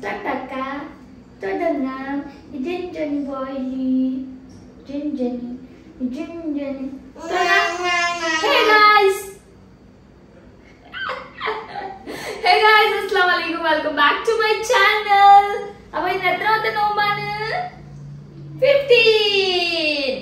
തൊട്ടക്ക തുടങ്ങാം ജൻ ബോയിലി ജൻ ജൻ ജൻ ജൻ ഹേ ഗായ്സ് ഹേ ഗായ്സ് അസ്സലാമു അലൈക്കും welcome back to my channel അപ്പൊ ഇന്ന് എത്രാമത്തെ നോമ്പാണ് ഫിഫ്റ്റീൻ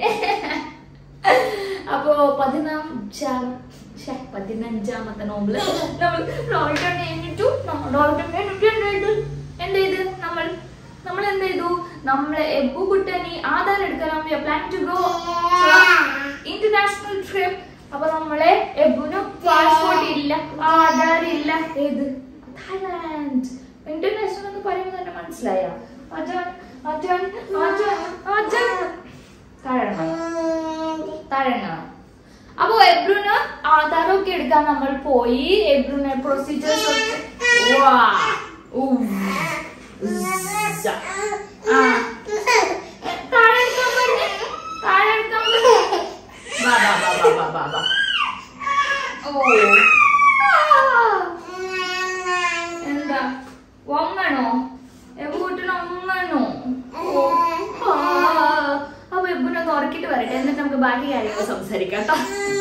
അപ്പോ പതിനഞ്ചാം ശ്ശെ, പതിനഞ്ചാമത്തെ നോമ്പില് നമ്മൾ ലോക്ക്ഡൌൺ കഴിഞ്ഞിട്ടു ലോക്ക്ഡൌൺ കഴിഞ്ഞിട്ട് എന്ത് ചെയ്തു എന്ത് ചെയ്ത് നമ്മൾ നമ്മൾ എന്ത് ചെയ്തു നമ്മളെ എബു കുട്ടനി ആധാർ എടുക്കാൻ plan to go international trip അപ്പൊ നമ്മളെ എബുന് പാസ്പോർട്ട് ഇല്ല ആധാർ ഇല്ല ഏത് തായ്ലാൻഡ് ഇന്റർനാഷണൽ എന്ന് പറയുമ്പോൾ തന്നെ മനസ്സിലായ അജാൻ അജാൻ അജാൻ അജാൻ താഴെ താഴെ അപ്പൊ എബ്രുന് ആധാരമൊക്കെ എടുക്കാൻ നമ്മൾ പോയി എബ്രുന് പ്രൊസീജിയേഴ്സ് ഒക്കെ വാ, ഉവ്വ്, ഉസ്സ. ആ. എ, താഴെ എടുക്കാൻ പറഞ്ഞേ. താഴെ എടുക്കാൻ പറഞ്ഞേ. വാ, വാ, വാ, വാ, വാ, വാ, വാ. ഓ. ആ. എന്താ ഒങ്ങണോ എബൂട്ടിന് ഒങ്ങണോ ഓ. ആ. അപ്പൊ എബുനൊന്ന് ഉറക്കിട്ട് വരട്ടെ എന്നിട്ട് നമുക്ക് ബാക്കി കാര്യങ്ങൾ സംസാരിക്കാം കേട്ടോ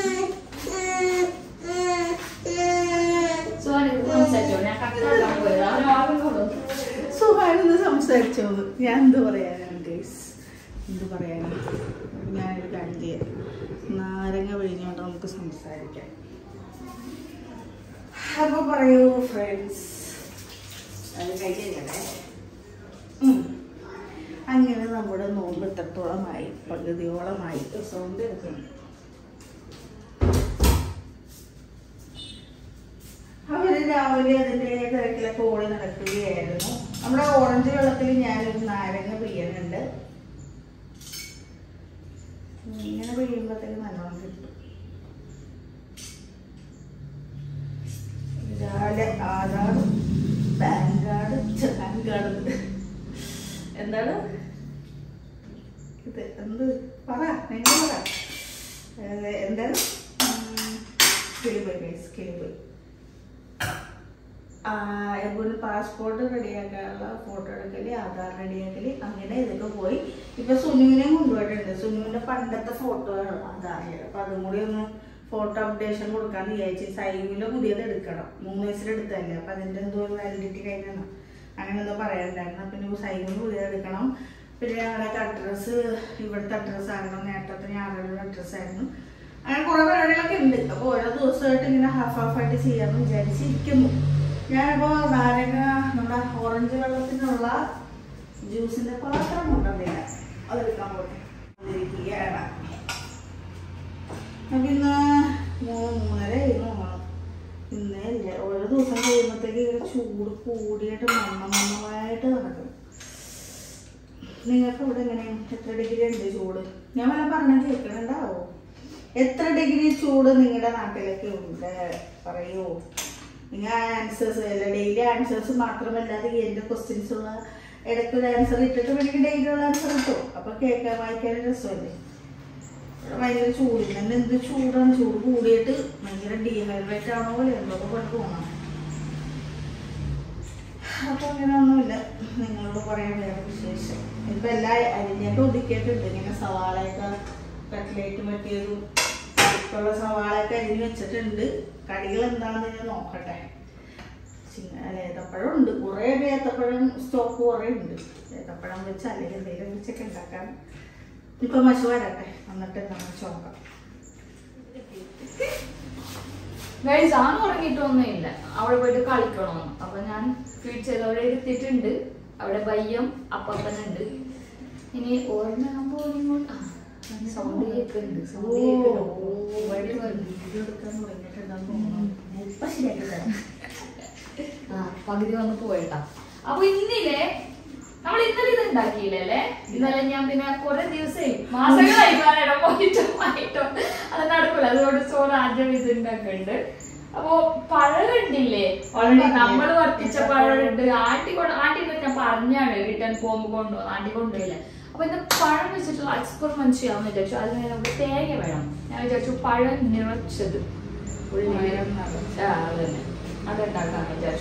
സുഹാൻ ഇത് സംസാരിച്ചോ ഞാൻ കട്ടാക്കാൻ പോയത് അവന് ഓർമ്മ സുഖമായിരുന്നു സംസാരിച്ചോളൂ ഞാൻ എന്ത് പറയാനാണ് ഗൈസ് എന്ത് പറയാനാണ് ഞാനൊരു കാര്യം ചെയ്യാം നാരങ്ങ പിഴിഞ്ഞുകൊണ്ട് നമുക്ക് സംസാരിക്കാം അപ്പൊ പറയൂ ഫ്രണ്ട്സ് അത് കഴിഞ്ഞേ അങ്ങനെ നമ്മുടെ നോമ്പ് എത്രത്തോളമായി പകുതിയോളമായി സൗണ്ട് എടുക്കുന്നു അവര് രാവിലെ അതിന്റെ തിരക്കിലൊക്കെ ഓടി നടക്കുകയായിരുന്നു നമ്മുടെ ഓറഞ്ച് വെള്ളത്തിൽ ഞാനൊരു നാരങ്ങ പിഴിയുന്നുണ്ട് ഇങ്ങനെ പിഴിയുമ്പോഴത്തേക്ക് നല്ലോണം കിട്ടും രാവിലെ Aadhaar PAN card PAN card എന്താണ് ഇത് എന്ത് പറ നിങ്ങൾ പറ ഏത് എന്താണ് കിളിപോയി ഗൈസ് കിളിപോയി എപ്പോഴും പാസ്പോർട്ട് റെഡിയാക്കാനുള്ള ഫോട്ടോ എടുക്കല് ആധാർ റെഡിയാക്കല് അങ്ങനെ ഇതൊക്കെ പോയി ഇപ്പൊ സുനുവിനെയും കൊണ്ടുപോയിട്ടുണ്ട് സുനുവിന്റെ പണ്ടത്തെ ഫോട്ടോ ആണ് ആധാറിൽ അപ്പൊ അതും കൂടി ഒന്ന് ഫോട്ടോ അപ്ഡേഷൻ കൊടുക്കാന്ന് വിചാരിച്ചു സൈമില് പുതിയത് എടുക്കണം മൂന്ന് വയസ്സിലെടുത്തല്ലേ അപ്പൊ അതിന്റെ എന്തോ വാലിഡിറ്റി കഴിഞ്ഞാണ് അങ്ങനെ എന്തോ പറയണ്ടായിരുന്നു അപ്പൊ ഇനി സൈമില് പുതിയത് എടുക്കണം പിന്നെ ഞങ്ങളുടെ അഡ്രസ്സ് ഇവിടുത്തെ അഡ്രസ്സ് ആകണം നേരത്തെ ഞായറുടെ അഡ്രസ്സ് ആയിരുന്നു അങ്ങനെ കുറെ പരിപാടികളൊക്കെ ഉണ്ട് അപ്പൊ ഓരോ ദിവസമായിട്ട് ഇങ്ങനെ ഹാഫ് ഹാഫ് ആയിട്ട് ചെയ്യാന്ന് വിചാരിച്ചിരിക്കുന്നു ഞാനിപ്പോ നാരങ്ങ നമ്മുടെ ഓറഞ്ച് വെള്ളത്തിനുള്ള ജ്യൂസിന്റെ പാത്രം കൊണ്ടുവന്നില്ല അതെടുക്കാൻ പോട്ടെ വന്നിരിക്കുകയാണ് അപ്പൊ ഇന്ന് മൂന്ന് മൂന്നര ആയിരുന്നു തോന്നണം ഇന്നേ ഇല്ല ഓരോ ദിവസം കഴിയുമ്പോഴത്തേക്ക് ഇങ്ങനെ ചൂട് കൂടിയിട്ട് മണ്ണ മണ്ണമായിട്ട് നടക്കും നിങ്ങൾക്ക് ഇവിടെ എങ്ങനെ എത്ര ഡിഗ്രി ഉണ്ട് ചൂട് ഞാൻ വല്ല പറഞ്ഞത് കേൾക്കണുണ്ടാവോ എത്ര ഡിഗ്രി ചൂട് നിങ്ങളുടെ നാട്ടിലൊക്കെ ഉണ്ട് പറയൂ നിങ്ങൾ ആൻസേഴ്സ് അല്ല ഡെയിലി ആൻസേഴ്സ് മാത്രമല്ലാതെ എൻ്റെ ക്വസ്റ്റ്യൻസ് ഉള്ള ഇടയ്ക്ക് ഒരു ആൻസർ ഇട്ടിട്ട് വേണമെങ്കിൽ ഡെയിലി ഉള്ള ആൻസർ കിട്ടും അപ്പൊ കേൾക്കാൻ വായിക്കാൻ രസമല്ലേ ഇവിടെ ഭയങ്കര ചൂട് തന്നെ എന്ത് ചൂടാണ് ചൂട് കൂടിയിട്ട് ഭയങ്കര ഡീഹൈഡ്രേറ്റ് ആണോ പോലെ എന്തോ പോലെ തോന്നണം അപ്പൊ അങ്ങനെയൊന്നുമില്ല നിങ്ങളോട് പറയാൻ വേറെ വിശേഷം ഇപ്പൊ എല്ലാ അരിഞ്ഞൊക്കെ ഒതുക്കിയിട്ടുണ്ട് ഇങ്ങനെ സവാളയൊക്കെ കട്ട്ലേറ്റ് പറ്റിയതും ഉള്ള സവാളയൊക്കെ അരിഞ്ഞ് വെച്ചിട്ടുണ്ട് കടികൾ എന്താണെന്ന് ഞാൻ നോക്കട്ടെ ചിങ്ങ- അല്ല, ഏത്തപ്പഴം ഉണ്ട് കുറേ ഒരു ഏത്തപ്പഴം സ്റ്റോക്ക് കുറേ ഉണ്ട് ഏത്തപ്പഴം വെച്ച് അല്ലെങ്കിൽ എന്തെങ്കിലും വെച്ചൊക്കെ ഉണ്ടാക്കാൻ ഇപ്പൊ മശു വരട്ടെ എന്നിട്ട് നമ്മൾ ചോക്കാം ഗൈസ് ആണ് ഉറങ്ങിയിട്ടൊന്നുമില്ല അവിടെ പോയിട്ട് കളിക്കണമെന്ന് അപ്പൊ ഞാൻ ഫീഡ് ചെയ്ത് അവിടെ എടുത്തിട്ടുണ്ട് അവിടെ ബയ്യം അപ്പപ്പനുണ്ട് ഇനി ഓർമ്മയാകുമ്പോ സൗണ്ട് കേൾക്കുന്നുണ്ട് സൗണ്ട് കേൾക്കുന്നുണ്ട് എടുക്കാൻ തുടങ്ങിയിട്ടുണ്ടെന്ന് തോന്നുന്നു ഇപ്പൊ ശരിയാക്കി തരാം ആ പകുതി വന്ന് പോയിട്ടാ അപ്പൊ ഇന്നില്ലേ നമ്മൾ ഇന്നലെ ഇത് ഉണ്ടാക്കിയില്ലേ ഇന്നലെ ഞാൻ പിന്നെ കുറെ ദിവസമായി മാസങ്ങളായി പറയാനോ പോയിട്ടോ ആയിട്ടോ അത് നടക്കൂല അതുകൊണ്ട് ചോറ് ആദ്യം ഇത് ഉണ്ടാക്കുന്നുണ്ട് അപ്പൊ പഴം ഉണ്ടില്ലേ ഓൾറെഡി നമ്മൾ വർത്തിച്ച പഴമുണ്ട് ആട്ടി കൊണ്ട് ആട്ടി ഞാൻ പറഞ്ഞാണ് റിട്ടേൺ പോകുമ്പോ കൊണ്ടുപോകും ആട്ടി കൊണ്ടുപോയില്ല അപ്പൊ ഇന്ന് പഴം വെച്ചിട്ടുള്ള എക്സ്പെരിമെന്റ് ചെയ്യാമെന്ന് വിചാരിച്ചു അതിന് നമുക്ക് തേങ്ങ വേണം ഞാൻ വിചാരിച്ചു പഴം നിറച്ചത് ഉള്ളി പഴം നിറച്ചത്. ആ, അതന്നെ അതുണ്ടാക്കാന്ന് വിചാരിച്ചു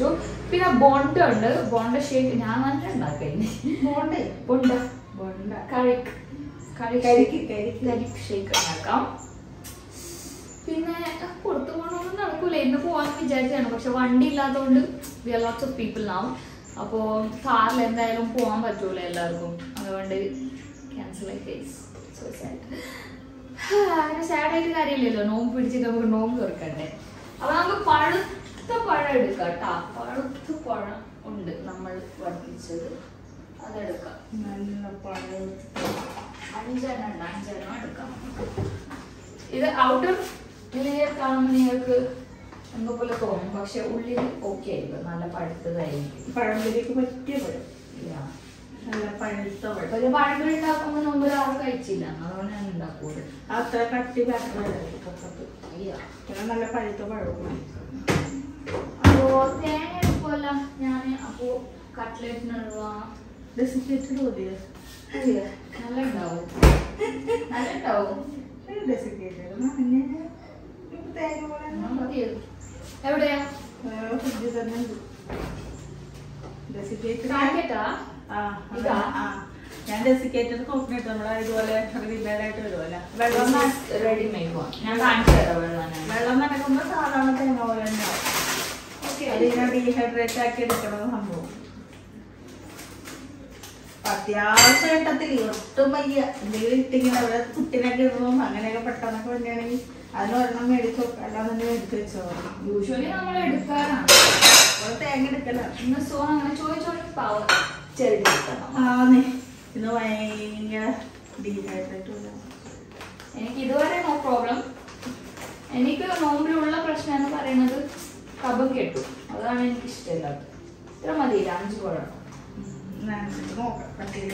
പിന്നെ ബോണ്ട ഉണ്ട് ബോണ്ട ഷേക്ക് ഞാൻ തന്നെ ഉണ്ടാക്കല്ലേ ബോണ്ടേ ബോണ്ട ബോണ്ട കരിക്ക് കരിക്ക് കരിക്ക് കരിക്ക് കരിക്ക് ഷേക്ക് ഉണ്ടാക്കാം പിന്നെ പുറത്തു പോകണമെന്ന് നടക്കൂല ഇന്ന് പോകാൻ വിചാരിച്ചാണ് പക്ഷെ വണ്ടി ഇല്ലാത്തതുകൊണ്ട് we are lots of people നാവും അപ്പോൾ കാറിൽ എന്തായാലും പോകാൻ പറ്റൂല എല്ലാവർക്കും അതുകൊണ്ട് ക്യാൻസൽ ആയി ഫേസ് സോ സാഡ് അങ്ങനെ സാഡായിട്ട് കാര്യമില്ലല്ലോ നോമ്പ് പിടിച്ചിട്ട് നമുക്ക് നോമ്പ് തുറക്കണ്ടേ അപ്പൊ നമുക്ക് പഴുത്ത പഴം എടുക്കാം കേട്ടാ പഴുത്ത പഴം ഉണ്ട് നമ്മൾ വർദ്ധിച്ചത് അതെടുക്കാം നല്ല പഴം അഞ്ചെണ്ണം ഉണ്ട് അഞ്ചെണ്ണം എടുക്കാം ഇത് ഔട്ടർ ക്ലിയർ കാണുമ്പോൾ നിങ്ങൾക്ക് എന്തോ പോലെ തോന്നും പക്ഷെ ഉള്ളിൽ ഓക്കെ ആയിരിക്കും നല്ല പഴുത്തതായിരിക്കും പഴംപൊരിക്ക് പറ്റിയ പഴം Yeah. നല്ല പഴുത്ത പഴം ഒരു പഴംപൊരി ഉണ്ടാക്കുമ്പോൾ മുമ്പ് ആരും കഴിച്ചില്ല അതുകൊണ്ട് ഞാൻ ഉണ്ടാക്കൂല അത്ര കട്ടി പഴത്ത് Yeah. പിന്നെ നല്ല പഴുത്ത പഴവും അപ്പോ തേങ്ങ എടുക്കുമല്ല ഞാൻ അപ്പോ കട്ട്ലറ്റിനുള്ള ഡെസിക്കേറ്റഡ് മതിയോ നല്ല ഉണ്ടാവും നല്ല ഉണ്ടാവും ഡെസിക്കേറ്റഡ് മഞ്ഞ തേങ്ങ പോലെ എന്നാ മതിയത് എവിടെയാ ഫ്രിഡ്ജിൽ തന്നെ ഉണ്ട് ഡെസിക്കേറ്റഡ് പാക്കറ്റാ ആ ഇതാ? ആ ഞാൻ ഡെസിക്കേറ്റഡ് കോക്കനട്ട് നമ്മളെ ഇതുപോലെ റിബേഡായിട്ട് വരുമല്ലോ വെള്ളം വെള്ളം ന- റെഡിമെയ്ഡ് വാ ഞാൻ കാണിച്ചു തരാം വെള്ളം ഞാൻ വെള്ളം നനക്കുമ്പോൾ സാധാരണ തേങ്ങ പോലെ തന്നെയാവും ഓക്കെ അതിനെ ഡീഹൈഡ്രേറ്റ് ആക്കി എടുക്കണ സംഭവം അത്യാവശ്യ ഘട്ടത്തിൽ ഒട്ടും വയ്യ എന്തെങ്കിലും ഇട്ടിങ്ങനെ അവിടെ കുട്ടിനൊക്കെ ഇടുമ്പോൾ അങ്ങനെയൊക്കെ പെട്ടെന്നൊക്കെ വരികയാണെങ്കിൽ അതിന് ഒരെണ്ണം മേടിച്ചു അല്ലാതെ തന്നെ മേടിച്ചു വെച്ചോ യൂഷ്വലി നമ്മൾ എടുക്കാറാണ് അപ്പോൾ തേങ്ങ എടുക്കല ഇന്ന് സോൺ അങ്ങനെ ചോദിച്ചോണ്ട് പാവം ചെറുതി എടുക്കണം ആന്നേ ഇന്ന് ഭയങ്കര ഡീഹൈഡ്രേറ്റ് പോലെ എനിക്ക് ഇതുവരെ നോ പ്രോബ്ലം എനിക്ക് നോമ്പിലുള്ള പ്രശ്നം എന്ന് പറയുന്നത് കബം കെട്ടു അതാണ് എനിക്ക് ഇഷ്ടമില്ലാത്തത് ഇത്ര മതിയില്ല അഞ്ച് കുഴപ്പം നനച്ചിട്ട് നോക്കാം പട്ടിക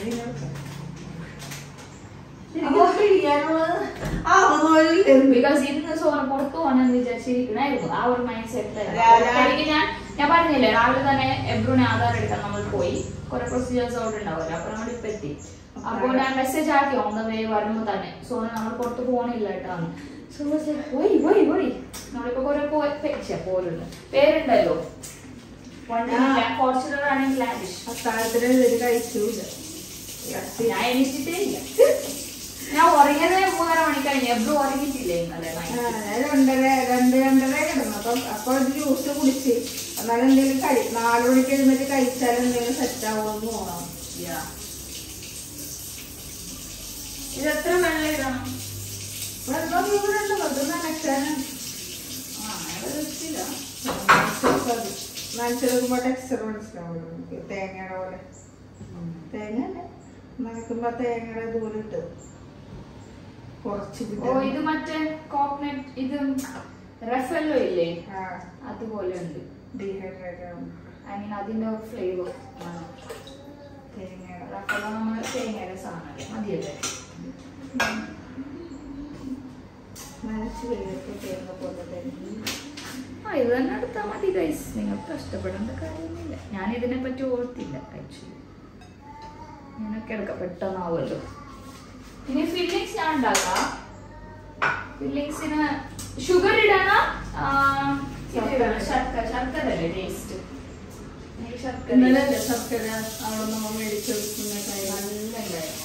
അപ്പൊ പിടിക്കാനുള്ളത് ആ ഒന്നുമില്ല ബിക്കോസ് ഇന്ന് സോന പുറത്തു പോകണമെന്ന് വിചാരിച്ചിരിക്കണായിരുന്നു ആ ഒരു മൈൻഡ് സെറ്റിലായിരുന്നു രാ- എനിക്ക് ഞാൻ ഞാൻ പറഞ്ഞില്ലേ രാവിലെ തന്നെ എബ്രുവിനെ ആധാർ എടുക്കാൻ നമ്മൾ പോയി കുറെ പ്രൊസീജിയേഴ്സ് അവിടെ ഉണ്ടാവില്ല അപ്പൊ നമ്മൾ ഇപ്പൊ എത്തി അപ്പോൾ ഞാൻ മെസ്സേജ് ആക്കി ഓൺ ദ വേ വരുമ്പോ തന്നെ സോന നമ്മൾ പുറത്ത് പോകണില്ല കേട്ടാന്ന് സോ പോയി പോയി പോയി നമ്മളിപ്പോ കുറെ പോയി പോലുണ്ട് പേരുണ്ടല്ലോ വണ്ടി ആ. ഫോർച്യൂണർ ആണെങ്കിൽ ലാവിഷ് അത്താഴത്തിന് ഇത് കഴിച്ചില്ല ഞാൻ എണീറ്റിട്ടേ ഇല്ല ഞാൻ ഉറങ്ങിയത് മൂന്നര മണി കഴിഞ്ഞു എബ്രു ഉറങ്ങിയിട്ടില്ലേ ഇന്നലെ ആ, night? ഞാൻ രണ്ടര രണ്ട് രണ്ടര കിടന്നു അപ്പം അപ്പൊ ഒരു ജ്യൂസ് കുടിച്ച് എന്നാലും എന്തെങ്കിലും കഴി നാല് മണിക്ക് എഴുന്നേറ്റ് കഴിച്ചാൽ എന്തെങ്കിലും സെറ്റ് ആവുമെന്ന് തോന്നണം Yeah. ഇത് എത്ര വെള്ളം ഇടണം വെള്ളം ഇവിടെ ഉണ്ട് അത് നനയ്ക്കാനാണ് ആ അങ്ങനെ വെച്ചില്ല നനച്ചെടുക്കുമ്പോൾ ടെക്സ്ചർ മനസ്സിലാവുള്ളൂ നമുക്ക് തേങ്ങയുടെ പോലെ തേങ്ങ തന്നെ നനയ്ക്കുമ്പോ തേങ്ങയുടെ ഇതുപോലെ ഇട്ട് കുറച്ച് ഓ ഇത് മറ്റേ കോക്കനട്ട് ഇത് റഫല്ലോ ഇല്ലേ ആ അതുപോലെ ഉണ്ട് ഡീഹൈഡ്രേറ്റ് ആവും ഐ മീൻ അതിന്റെ ഫ്ലേവർ തേങ്ങയുടെ റഫല്ലോ നമ്മൾ തേങ്ങയുടെ സാധനമല്ലേ മതിയല്ലേ നനച്ച് വെള്ളത്തിൽ തേങ്ങ പോലെ തന്നെ ആ ഇത് തന്നെ എടുത്താൽ മതി ഗൈസ് നിങ്ങൾക്ക് കഷ്ടപ്പെടേണ്ട കാര്യമൊന്നുമില്ല ഞാൻ ഇതിനെ പറ്റി ഓർത്തില്ല ആക്ച്വലി ഞാനൊക്കെ എടുക്കാം പെട്ടെന്നാവുമല്ലോ ഇനി ഫില്ലിങ്സ് ഞാൻ ഉണ്ടാക്കാം ഫില്ലിങ്സിന് ഷുഗർ ഇടണ ശർക്കര ശർക്കര അല്ലേ ടേസ്റ്റ് ശർക്കര ഇന്നലെ അല്ലേ ശർക്കര അവിടെ നമ്മൾ മേടിച്ച് വെക്കുന്ന കാര്യം നല്ല ഉണ്ടായിരുന്നു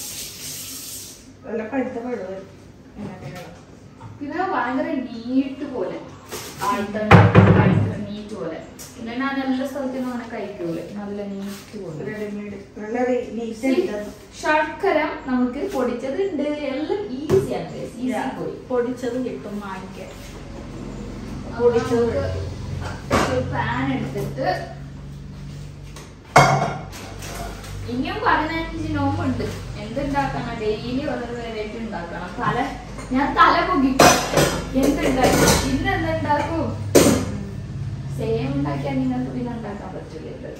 നല്ല പഴുത്ത പഴം എണ്ണക്കട പിന്നെ ഭയങ്കര നീറ്റ് പോലെ ആഴ്ത്ത നീറ്റ് പോലെ പിന്നെ ഞാൻ എല്ലാ സ്ഥലത്തും അങ്ങനെ കഴിക്കൂല നല്ല നീറ്റ് പോലെ റെഡിമെയ്ഡ് നല്ല നീറ്റ് എടുത്തത് ശർക്കര നമുക്ക് പൊടിച്ചത് ഉണ്ട് എല്ലാം ഈസിയാണ് ഈസി പോയി പൊടിച്ചത് കിട്ടും വാങ്ങിക്കാൻ പൊടിച്ചത് ഒരു പാൻ എടുത്തിട്ട് ഇനിയും പതിനഞ്ച് നോമ്പുണ്ട് എന്തുണ്ടാക്കണം ഡെയിലി ഓരോ വെറൈറ്റി ഉണ്ടാക്കണം തല ഞാൻ തല പൊകിക്കും എന്തുണ്ടാക്കും ഇന്ന് എന്തുണ്ടാക്കും സെയിം ഉണ്ടാക്കിയാൽ നിങ്ങൾക്ക് പിന്നെ ഉണ്ടാക്കാൻ പറ്റില്ല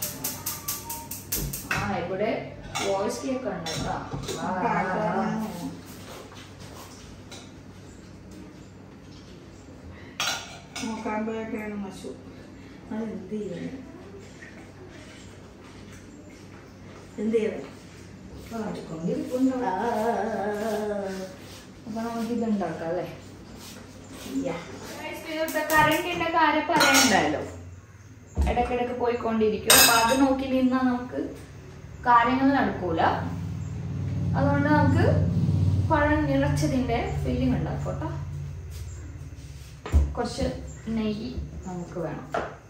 ആ ഇവിടെ വോയിസ് കേക്ക് ഉണ്ട് കേട്ടോ ആ, ആ, ആ. നോക്കാൻ പോയൊക്കെയാണ് മശു അത് എന്ത് ചെയ്യണം എന്ത് ചെയ്യണം മാറ്റിക്കൊണ്ടിരിക്കുന്നു. അപ്പൊ നമുക്ക് ഇത് ഉണ്ടാക്കാം അല്ലേ കറണ്ടിന്റെ കാര്യം പറയണ്ടല്ലോ ഇടയ്ക്കിടയ്ക്ക് പോയിക്കൊണ്ടിരിക്കും അപ്പൊ അത് നോക്കി നിന്നാൽ നമുക്ക് കാര്യങ്ങൾ നടക്കൂല അതുകൊണ്ട് നമുക്ക് പഴം നിറച്ചതിന്റെ ഫീലിംഗ് ഉണ്ടാക്കോട്ടോ കുറച്ച് നെയ്യ് നമുക്ക് വേണം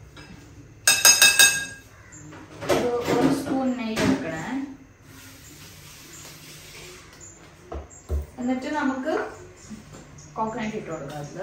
ഒരു ഒരു സ്പൂൺ നെയ്യ് എടുക്കണേ എന്നിട്ട് നമുക്ക് കോക്കനട്ട് ഇട്ട് കൊടുക്കാം അതില്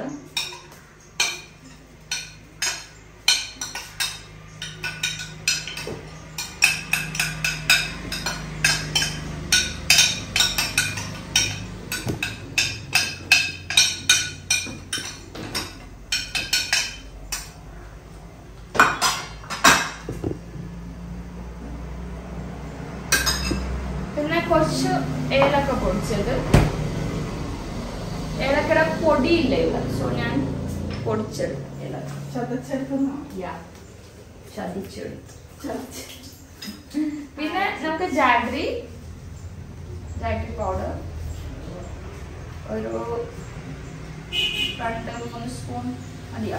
പിന്നെ കുറച്ച് ഏലക്ക പൊടിച്ചത് ഏലക്കയുടെ പൊടിയില്ല ഇവിടെ സോ ഞാൻ പൊടിച്ചത് ഏലക്ക ചതച്ചെടുക്കുന്നോ യാ ചതിച്ചെടുത്തു ചതച്ച് പിന്നെ നമുക്ക് ജാഗ്രി ജാഗ്രി പൗഡർ ഒരു രണ്ട് മൂന്ന് സ്പൂൺ മതിയാ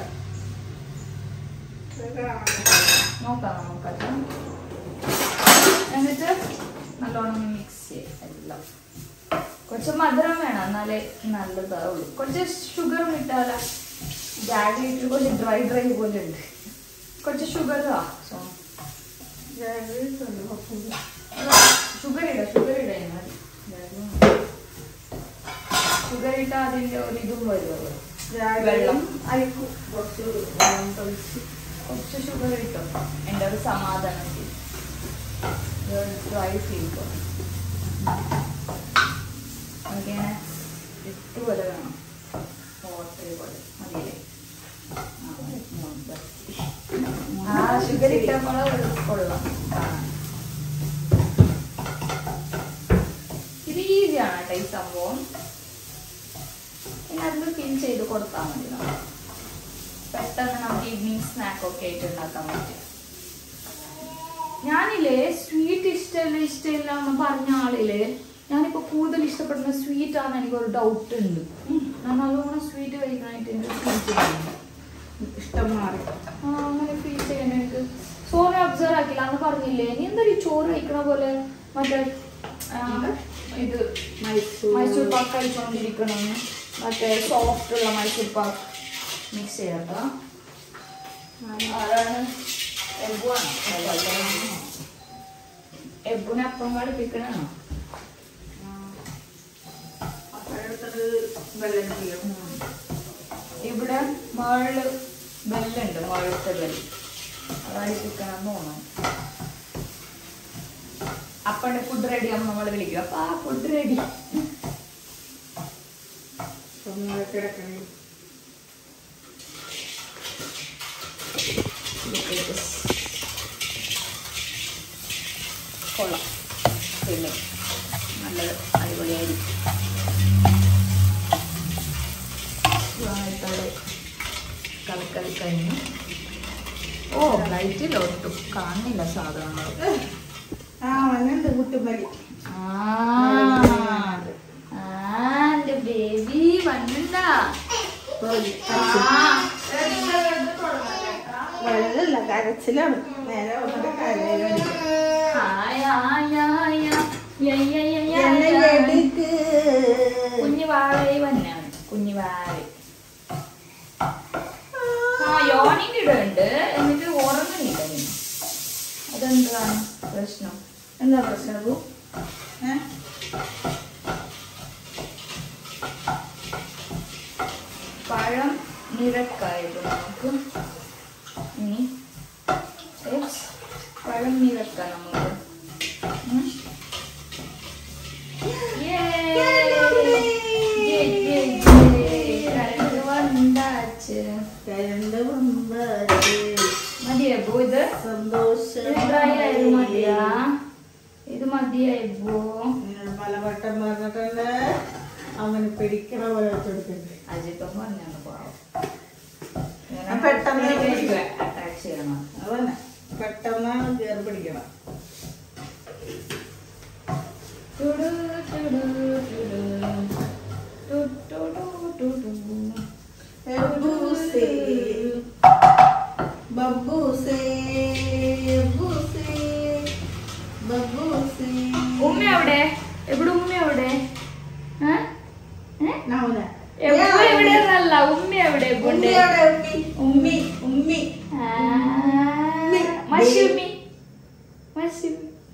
നോക്കാം നമുക്കത് എന്നിട്ട് നല്ലോണം മിക്സ് ചെയ്യാം എല്ലാം കുറച്ച് മധുരം വേണം എന്നാലേ നല്ലതാവുള്ളൂ കുറച്ച് ഷുഗർ ഇട്ടാല ജാഗ്രി ഇട്ട് കുറച്ച് ഡ്രൈ ഡ്രൈ പോലെ ഉണ്ട് കുറച്ച് ഷുഗർ ആ സോ ഷുഗർ ഇട ഷുഗർ ഇട ഷുഗർ ഇട്ടാ അതിന്റെ ഒരു ഇതും വരുമല്ലോ വെള്ളം അരിക്കും കുറച്ച് വെള്ളം തളിച്ച് കുറച്ച് ഷുഗർ കിട്ടും എൻ്റെ ഒരു സമാധാനത്തിൽ ഡ്രൈ ഫീൽ അങ്ങനെ ഇട്ട് പോലെ വേണം ഹോട്ടൽ പോലെ മതിയല്ലേ ആ, മതി. ആ ഷുഗർ ഇട്ടപ്പോൾ കൊള്ളാം കാണാൻ ഇത് ഈസിയാണ് കേട്ടോ ഈ സംഭവം പിന്നെ അതിൽ ഫിൽ ചെയ്ത് കൊടുത്താൽ മതി നമ്മൾ പെട്ടെന്ന് നമുക്ക് ഈവനിങ് സ്നാക്ക് ഒക്കെ ആയിട്ട് ഉണ്ടാക്കാൻ പറ്റും ഞാനില്ലേ സ്വീറ്റ് ഇഷ്ടമില്ല ഇഷ്ടമില്ല എന്ന് പറഞ്ഞ ആളില്ലേ ഞാനിപ്പോ കൂടുതൽ ഇഷ്ടപ്പെടുന്ന സ്വീറ്റ് ആണ് എനിക്കൊരു ഡൗട്ട് ഉണ്ട് ഞാൻ നല്ലോണം സ്വീറ്റ് കഴിക്കാനായിട്ട് എനിക്ക് ഫീൽ ചെയ്യുന്നു ഇഷ്ടം മാറി ആ അങ്ങനെ ഫീൽ ചെയ്യുന്ന എനിക്ക് സോനെ ഒബ്സർവ് ആക്കില്ല അന്ന് പറഞ്ഞില്ലേ നീ എന്താ ഈ ചോറ് കഴിക്കണ പോലെ മറ്റേ ആ, ഇത് മൈസൂർ മൈസൂർ പാക്ക് കഴിച്ചുകൊണ്ടിരിക്കണം മറ്റേ സോഫ്റ്റ് ഉള്ള മൈസൂർ പാക്ക് മിക്സ് ചെയ്യാട്ടോ ആരാണ് എബുവാണ് എബുനെ അപ്പം കളിപ്പിക്കണോ അപ്പോഴത്തത് വെള്ളം ചെയ്യും ഇവിടെ മേളില് ബെല്ലുണ്ട് മേളത്തെ ബെല്ല് അതടിപ്പിക്കണം എന്ന് തോന്നുന്നു അപ്പൻ്റെ ഫുഡ് റെഡി ആകുമ്പോൾ നമ്മൾ വിളിക്കും അപ്പൊ ആ ഫുഡ് റെഡി കിടക്കണേ കൊള്ളാം പിന്നെ നല്ലത് അടിപൊളിയായിരിക്കും ഇതായിട്ടത് കളിക്കളി കഴിഞ്ഞു ഓ ലൈറ്റിലോട്ടും കാണുന്നില്ല സാധനങ്ങൾ ആ വന്നുണ്ട് കുട്ടുമല്ലി എന്റെ ബേബി വന്നിണ്ടാ വെള്ളമില്ല കരച്ചിലാണ് നേരെ വന്നിട്ട് കരയിലാണ് എന്നെ എടുക്ക് കുഞ്ഞു വാഴ വന്നാണ് കുഞ്ഞു വാഴ ആ യോണിന്റെ ഇടുന്നുണ്ട് എന്നിട്ട് ഉറങ്ങുന്നില്ല പിന്നെ അതെന്താണ് പ്രശ്നം എന്താ പ്രശ്നം അബു? ഏ? പഴം നിരക്കായത് നമുക്ക് ഇനി ഏ, പഴം നിരക്കാം നമുക്ക് ഉം. Yay! Yay, yay, yay. Current വന്നാച്ച്. കരണ്ട് വന്നാല് മതിയോ അബു ഇത് സന്തോഷം ഇത് dry ആയത് മതിയാ ഇത് മതിയായിപ്പോ നിങ്ങൾ പലവട്ടം പറഞ്ഞിട്ടുണ്ട് അവന് പിടിക്കണ പോലെ വെച്ചെടുക്കരുത് അജിപ്പം പറഞ്ഞാണ് പാവം ആ, പെട്ടെന്ന് അറ്റാക്ക് ചെയ്യണം അതന്നെ പെട്ടെന്ന് കയറി പിടിക്കണം ടുടു, ടുടു, ടുടു. ടു, ടുടു, ടുടു. ബബ്ബൂസേ ബബ്ബൂസേ ആശു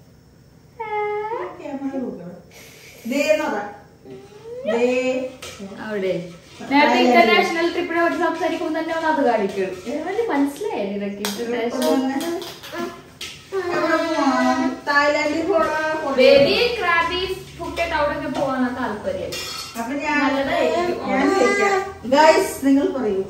ക്യാമറ നോക്കണം. ദേ നോക്കാം. ദേ. അവിടെ നേരത്തെ ഇന്റർനാഷണൽ ട്രിപ്പിനെ പറ്റി സംസാരിക്കുമ്പോൾ തന്നെ ഒന്ന് അത് കാണിക്കും ഏതാണ്ട് മനസ്സിലായല്ലേ ഇതൊക്കെ ഇന്റർനാഷണൽ എവിടെ പോണം? തായ്ലാൻഡിൽ പോണോ? ബേബി ക്രാബി ഫുക്കറ്റ് അവിടെ പോകാനാ താല്പര്യം അപ്പൊ ഞാൻ നല്ലതായിരിക്കും. ഞാൻ ചോദിക്കാം ഗൈസ് നിങ്ങൾ പറയൂ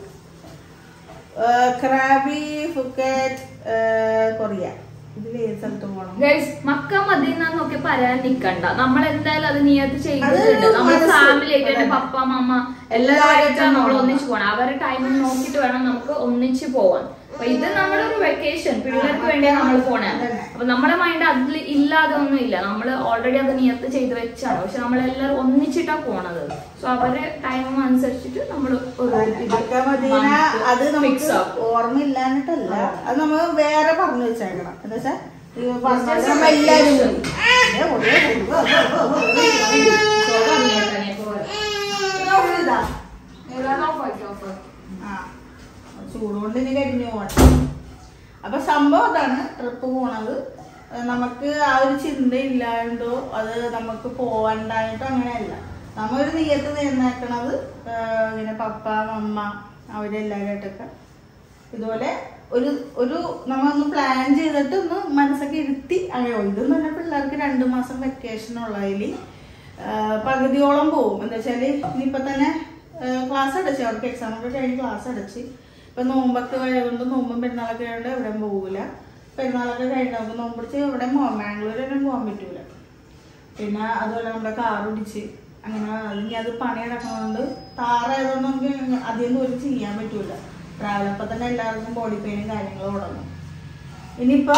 ക്രാബി ഫുക്കറ്റ് കൊറിയ ഇതിൽ ഏത് സ്ഥലത്ത് പോകണം ഗൈസ് മക്ക മദീനന്നൊക്കെ പറയാൻ നിക്കണ്ട നമ്മൾ എന്തായാലും അത് നീയത്ത് ചെയ്തിട്ടുണ്ട് അതൊരു നമ്മൾ മനസ്സ്. ഫാമിലി ആയിട്ട് തന്നെ അതെ. പപ്പ മമ്മ എല്ലാവരും എല്ലാവരും നമ്മൾ പോണം. ഒന്നിച്ച് പോകണം അവരുടെ ടൈം നോക്കിയിട്ട് വേണം നമുക്ക് ഒന്നിച്ച് പോവാൻ അപ്പൊ ഇത് നമ്മുടെ ഒരു വെക്കേഷൻ പിള്ളേർക്ക് വേണ്ടിയാണ് നമ്മൾ പോണേ അതന്നെ. അപ്പൊ നമ്മുടെ മൈൻഡ് അതിൽ ഇല്ലാതെ ഒന്നും ഇല്ല നമ്മൾ ഓൾറെഡി അത് നിയത്ത് ചെയ്ത് വെച്ചാണ് പക്ഷെ നമ്മളെല്ലാവരും ഒന്നിച്ചിട്ടാ പോണത് സോ അവരെ ടൈം അനുസരിച്ചിട്ട് നമ്മൾ ഒരു ഇത് മക്ക മദീന month അത് fix നമുക്ക് ആക്കും. ഓർമ്മയില്ലാന്നിട്ടല്ല അത് നമ്മൾ വേറെ പറഞ്ഞു വെച്ചേക്കണം എന്താ വെച്ചാ ഈ പറഞ്ഞ Just നമ്മ എല്ലാരും vacation. കൂടി. ഏ, ഒരേ കൂടി. ഓ, ഓ, ഓ, ഓ, ഓ, ഓ. So, പറഞ്ഞേക്കാനേ പോലെ. ഇത് ഉള്ളിതാ. ഏതാണ് off ആക്കി, off ആക്കി. ആ ചൂടുകൊണ്ട് ഇനി കരിഞ്ഞു പോകണം അപ്പൊ സംഭവം അതാണ് ട്രിപ്പ് പോണത് ഏഹ് നമുക്ക് ആ ഒരു ചിന്ത ഇല്ലാണ്ടോ അത് നമുക്ക് പോവണ്ടായിട്ടോ അങ്ങനെയല്ല നമ്മൊരു നീയത്ത് നേർന്നാക്കണത് ഏഹ് ഇങ്ങനെ പപ്പ മമ്മ അവരെല്ലാവരുമായിട്ടൊക്കെ ഇതുപോലെ ഒരു ഒരു നമ്മൊന്ന് പ്ലാൻ ചെയ്തിട്ട് ഒന്ന് മനസ്സൊക്കെ ഇരുത്തി അങ്ങനെ പോകും ഇതെന്ന് പറഞ്ഞാൽ പിള്ളേർക്ക് രണ്ട് മാസം വെക്കേഷൻ ഉള്ളതിൽ പകുതിയോളം പോകും എന്താ വെച്ചാൽ ഇനിയിപ്പോൾ തന്നെ ക്ലാസ് അടച്ച് അവർക്ക് എക്സാം ഒക്കെ കഴിഞ്ഞ് ക്ലാസ് അടച്ച് ഇപ്പം നോമ്പൊക്കെ ആയതുകൊണ്ട് നോമ്പും പെരുന്നാളൊക്കെ ആയതുകൊണ്ട് എവിടെയും പോകില്ല പെരുന്നാളൊക്കെ കഴിഞ്ഞ് നമുക്ക് നോമ്പ് പിടിച്ച് എവിടെ പോകാം ബാംഗ്ലൂർ തന്നെ പോകാൻ പറ്റൂല പിന്നെ അതുപോലെ നമ്മുടെ കാർ പിടിച്ച് അങ്ങനെ ഇനി അത് പണി നടക്കുന്നതുകൊണ്ട് താറായതുകൊണ്ട് നമുക്ക് അധികം ദൂരം ചെയ്യാൻ പറ്റൂല ട്രാവൽ അപ്പം തന്നെ എല്ലാവർക്കും ബോഡി പെയിനും കാര്യങ്ങളും തുടങ്ങും ഇനിയിപ്പോൾ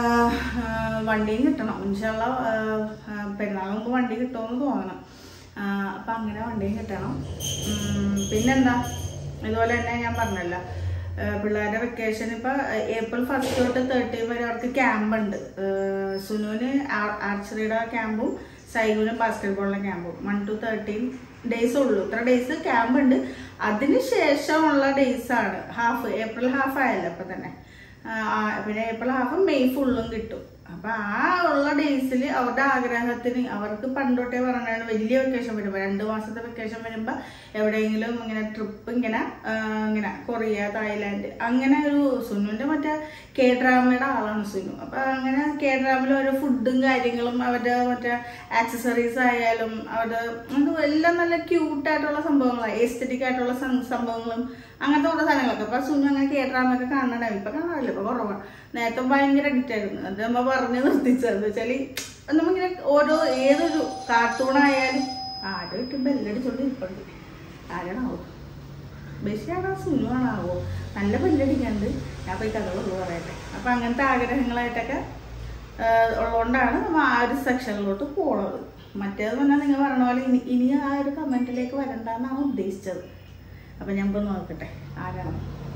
വണ്ടിയും കിട്ടണം ഇൻഷാള്ള പെരുന്നാൾ മുമ്പ് വണ്ടി കിട്ടുമെന്ന് തോന്നണം അപ്പം അങ്ങനെ വണ്ടിയും കിട്ടണം ഉം, പിന്നെന്താ ഇതുപോലെ തന്നെ ഞാൻ പറഞ്ഞല്ലോ ഏഹ് പിള്ളേരുടെ വെക്കേഷൻ ഇപ്പം ഏപ്രിൽ ഫസ്റ്റ് തൊട്ട് തേർട്ടീൻ വരെ അവർക്ക് ക്യാമ്പ് ഉണ്ട് ഏഹ് സുനുവിന് ആർച്ചറിയുടെ ക്യാമ്പും സൈഗുന് ബാസ്കറ്റ് ബോളിന്റെ ക്യാമ്പും വൺ ടു തേർട്ടീൻ ഡേയ്സ് ഉള്ളൂ ഇത്ര ഡേയ്സ് ക്യാമ്പ് ഉണ്ട് അതിന് ശേഷമുള്ള ഡേയ്സ് ആണ് ഹാഫ് ഏപ്രിൽ ഹാഫ് ആയല്ലോ ഇപ്പം തന്നെ ആ, ആ, പിന്നെ ഏപ്രിൽ ഹാഫ് മെയ് ഫുള്ളും കിട്ടും അപ്പൊ ആ ഉള്ള ഡേയ്സിൽ അവരുടെ ആഗ്രഹത്തിന് അവർക്ക് പണ്ടോട്ടേ പറഞ്ഞാണ് വലിയ വെക്കേഷൻ വരുമ്പോൾ രണ്ട് മാസത്തെ വെക്കേഷൻ വരുമ്പോൾ എവിടെയെങ്കിലും ഇങ്ങനെ ട്രിപ്പ് ഇങ്ങനെ ആ, ഇങ്ങനെ കൊറിയ തായ്ലാന്റ് അങ്ങനെ ഒരു സുനുവിന്റെ മറ്റേ കെ ഡ്രാമയുടെ ആളാണ് സുനു അപ്പൊ അങ്ങനെ കെ ഡ്രാമയിൽ ഓരോ ഫുഡും കാര്യങ്ങളും അവരുടെ മറ്റേ ആക്സസറീസ് ആയാലും അവരുടെ എന്തോ എല്ലാം നല്ല ക്യൂട്ടായിട്ടുള്ള സംഭവങ്ങളാണ് എസ്തറ്റിക് ആയിട്ടുള്ള സം- സംഭവങ്ങളും അങ്ങനത്തെ കുറേ സാധനങ്ങളൊക്കെ അപ്പൊ സുനു അങ്ങനെ കെ ഡ്രാമയൊക്കെ കാണണ്ടാവും ഇപ്പൊ കാണാറില്ല ഇപ്പൊ കുറവാണ് നേരത്തെ ഭയങ്കര അഡിക്റ്റ് ആയിരുന്നു അത് നമ്മ പറഞ്ഞ് നിർത്തിച്ചത് എന്താ വെച്ചാല് നമ്മിങ്ങനെ ഓരോ ഏതൊരു കാർട്ടൂൺ ആയാലും ആരോ ഇട്ട് ബെല്ലടിച്ചോണ്ട് ഇരിപ്പുണ്ട് ആരാണാവോ ബസ്സിയാണോ സുനു ആണാവോ നല്ല ബെല്ലടിക്കാണ്ട് ഞാൻ പോയി കഥകളുള്ളൂ പറയട്ടെ അപ്പൊ അങ്ങനത്തെ ആഗ്രഹങ്ങളായിട്ടൊക്കെ ആഹ് ഉള്ളതുകൊണ്ടാണ് നമ്മൾ ആ ഒരു സെക്ഷനിലോട്ട് പോണത് മറ്റേത് പറഞ്ഞാൽ നിങ്ങൾ പറഞ്ഞ പോലെ ഇനി ഇനി ആ ഒരു കമന്റിലേക്ക് വരണ്ടെന്നാണ് ഉദ്ദേശിച്ചത് അപ്പൊ ഞാൻ ഇപ്പൊ നോക്കട്ടെ ആരാണ്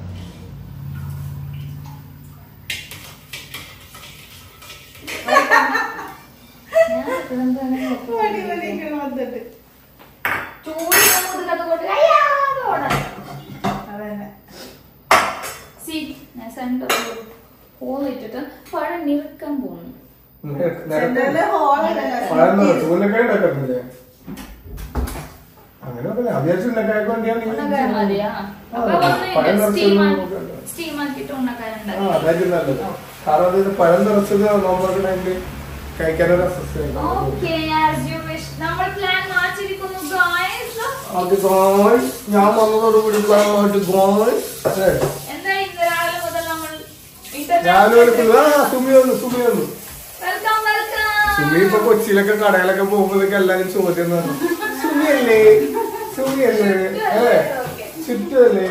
ഞാൻ ഇതെന്താണ് മടി മടിയൊക്കെ വന്നിട്ട് ചൂടിന്റെ മുതുകത്ത് കൊണ്ട് അയ്യാതെ ഓടാൻ. അതന്നെ See, ഞാൻ സെന്റർ ഹോൾ ഇട്ടിട്ട് പഴം നിറക്കാൻ പോകുന്നു സെന്ററില് ഹോളല്ലല്ലോ അങ്ങനെ പറഞ്ഞ അത്യാവശ്യം ഉന്നക്കായൊക്കെ ഉണ്ണക്കാരൻ മതിയാ അപ്പൊ വന്ന് സ്റ്റീം സ്റ്റീം ആക്കിയിട്ട് ഉണ്ണക്കാരുണ്ടാക്കി അതായിരിക്കും നല്ലത് കാരണം അത് പഴം നിറച്ചത് നോമ്പൊക്കെ ടൈമില് കഴിക്കാനൊരു അസ്വസ്ഥത ഓക്കെ ആസ് യു വിഷ് നമ്മൾ പ്ലാൻ മാറ്റിയിരിക്കുന്നു ഗായ്സ് അത് ഗോയ് ഞാൻ വന്നതോടുകൂടി പ്ലാൻ മാറ്റി ഗോയ് എന്താ ഇന്ന് രാവിലെ മുതൽ നമ്മൾ ഞാനൊരു ആ സുമി വന്നു സുമി വന്നു വെൽക്കം സുമി ഇപ്പൊ വെൽക്കം കൊച്ചിയിലൊക്കെ കടയിലൊക്കെ പോകുമ്പോഴേക്ക് എല്ലാരും ചോദ്യം എന്ന് പറഞ്ഞു സുമിയല്ലേ സുമിയല്ലേ അല്ലേ ചുറ്റുമല്ലേ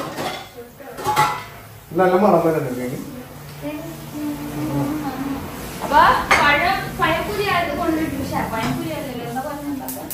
നല്ല മണം വരുന്നുണ്ട് അപ്പൊ പഴം പഴംപുരി ആയത് കൊണ്ടിട്ട് പക്ഷെ പഴംപുരി അല്ലല്ലോ എന്താ പറഞ്ഞുണ്ടാക്കാൻ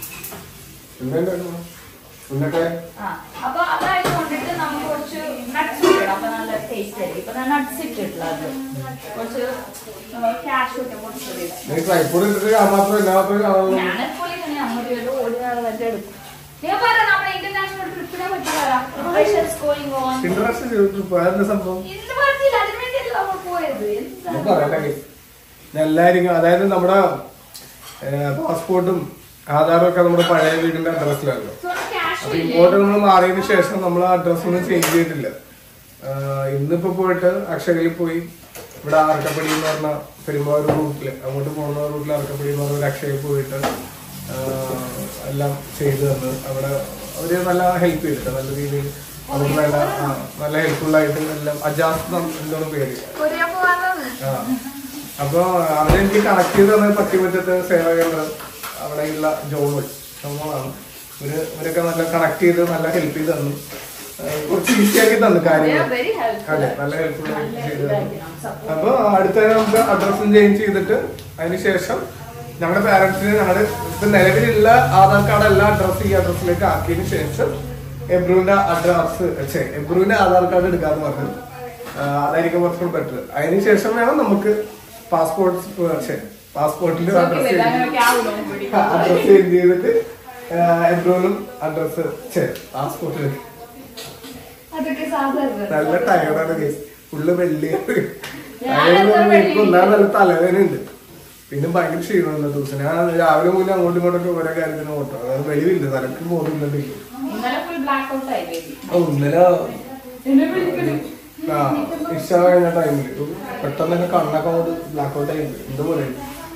എന്നിട്ട് ആ അപ്പൊ അതായത് കൊണ്ടിട്ട് നമുക്ക് കുറച്ച് നട്ട്സ് ഇടണം അപ്പൊ നല്ല ടേസ്റ്റ് ആയിരിക്കും ഇപ്പൊ ഞാൻ നട്ട്സ് ഇട്ടിട്ടുള്ളത് കുറച്ച് ക്യാഷ് ഒക്കെ കുറച്ചിടാം നീ ട്രൈപ്പോഡ് ഇട്ടിട്ട് ആ മാത്രം എല്ലാ മാത്രം കാണുള്ളൂ ഞാനെപ്പോൾ ഇങ്ങനെ അങ്ങോട്ട് ഒരു ഓടി നടന്നിട്ട് എടുക്കും ഞാൻ പറയാം നമ്മുടെ ഇന്റർനാഷണൽ ട്രിപ്പിനെ പറ്റി പറയാം പ്രിപ്പറേഷൻസ് ഗോയിങ് ഓൺ ഇൻട്രസ്റ്റ് ചെയ്തിട്ട് പോയാലും സംഭവം ഇന്ന് പറഞ്ഞില്ല അതിന് വേണ്ടിയല്ലേ നമ്മൾ പോയത് ഞാൻ എന്താ പറയട്ടെ എല്ലാരും അതായത് നമ്മുടെ പാസ്പോർട്ടും ആധാറും ഒക്കെ നമ്മുടെ പഴയ വീടിന്റെ അഡ്രസ്സിലാണല്ലോ ക്യാഷ് അപ്പൊ ഇങ്ങോട്ട് നമ്മൾ മാറിയതിനു ശേഷം നമ്മൾ അഡ്രസ് ഒന്നും ചേഞ്ച് ചെയ്തിട്ടില്ല ആഹ് ഇന്നിപ്പോ പോയിട്ട് അക്ഷരയിൽ പോയി ഇവിടെ ആർക്കപ്പടി എന്ന് പറഞ്ഞ പെരുമ്പാവൂർ റൂട്ടില് അങ്ങോട്ട് പോകുന്ന റൂട്ടിൽ ആർക്കപ്പടി എന്ന് പറഞ്ഞ ഒരു അക്ഷയയിൽ പോയിട്ട് ആഹ് എല്ലാം ചെയ്തു തന്നു അവിടെ അവര് നല്ല ഹെൽപ്പ് ചെയ്തിട്ട് നല്ല രീതിയിൽ അവർക്ക് വേണ്ട ആ, നല്ല ഹെൽപ്ഫുൾ ആയിട്ട് എല്ലാം അജാസ് എന്താണ് പേര് കൊറിയ പോവാറുള്ളത് ആ. അപ്പൊ അവരെനിക്ക് കണക്ട് ചെയ്ത് തന്നെ പത്തിമുറ്റത്ത് സേവാ കേന്ദ്രം അവിടെയുള്ള ജോബ് സംഭവമാണ് ഇവര് ഇവരൊക്കെ നല്ല കണക്ട് ചെയ്ത് നല്ല ഹെൽപ്പ് ചെയ്ത് തന്നു ആ, കുറച്ച് ഈസി ആക്കി തന്നു കാര്യങ്ങൾ വെരി ഹെൽപ്ഫുൾ അതെ നല്ല ഹെൽപ്ഫുൾ ചെയ്ത് തന്നു അപ്പൊ അടുത്ത നമുക്ക് അഡ്രസ്സും ചേഞ്ച് ചെയ്തിട്ട് അതിനുശേഷം ഞങ്ങളുടെ പാരന്റ്സിന് ഞങ്ങളുടെ ഇപ്പൊ നിലവിലുള്ള ആധാർ കാർഡ് എല്ലാ അഡ്രസ് ഈ അഡ്രസ്സിലേക്ക് ആക്കിയതിന് ശേഷം എബ്രുവിന്റെ അഡ്രസ് എബ്രുവിന്റെ ആധാർ കാർഡ് എടുക്കാന്ന് പറഞ്ഞു ആ, അതായിരിക്കും കുറച്ചുകൂടി ബെറ്റർ അതിനുശേഷം വേണം നമുക്ക് പാസ്പോർട്ട് പാസ്പോർട്ടിൽ അഡ്രസ് അഡ്രസ് ചേഞ്ച് ചെയ്തിട്ട് എബ്രുവിനും അഡ്രസ് പാസ്പോർട്ടിലേക്ക് അതൊക്കെ സാധാരണ നല്ല ടയർഡാണ് കേസ് ഫുള്ള് വെള്ളി ഞാൻ എത്ര വെള്ളി ഒന്നാം നല്ല തലവേദന ഉണ്ട് പിന്നെ ഭയങ്കര ക്ഷീണമുണ്ട് ദിവസം ഞാൻ രാവിലെ മുതൽ അങ്ങോട്ടും ഇങ്ങോട്ടൊക്കെ ഓരോ കാര്യത്തിന് ഓട്ടം അതായത് വെളിവില്ല തലക്ക് പോകുന്നുണ്ട് ഇന്നലെ ഫുൾ ബ്ലാക്ക് ഔട്ട് ആയി baby. ഓ ഇന്നലെ എന്നെ വിളിക്കല്. ആ ഇഷ കഴിഞ്ഞ ടൈമില് പെട്ടെന്ന് തന്നെ കണ്ണൊക്കെ അങ്ങോട്ട് ബ്ലാക്ക് ഔട്ട് ആയി എന്താ പറയുക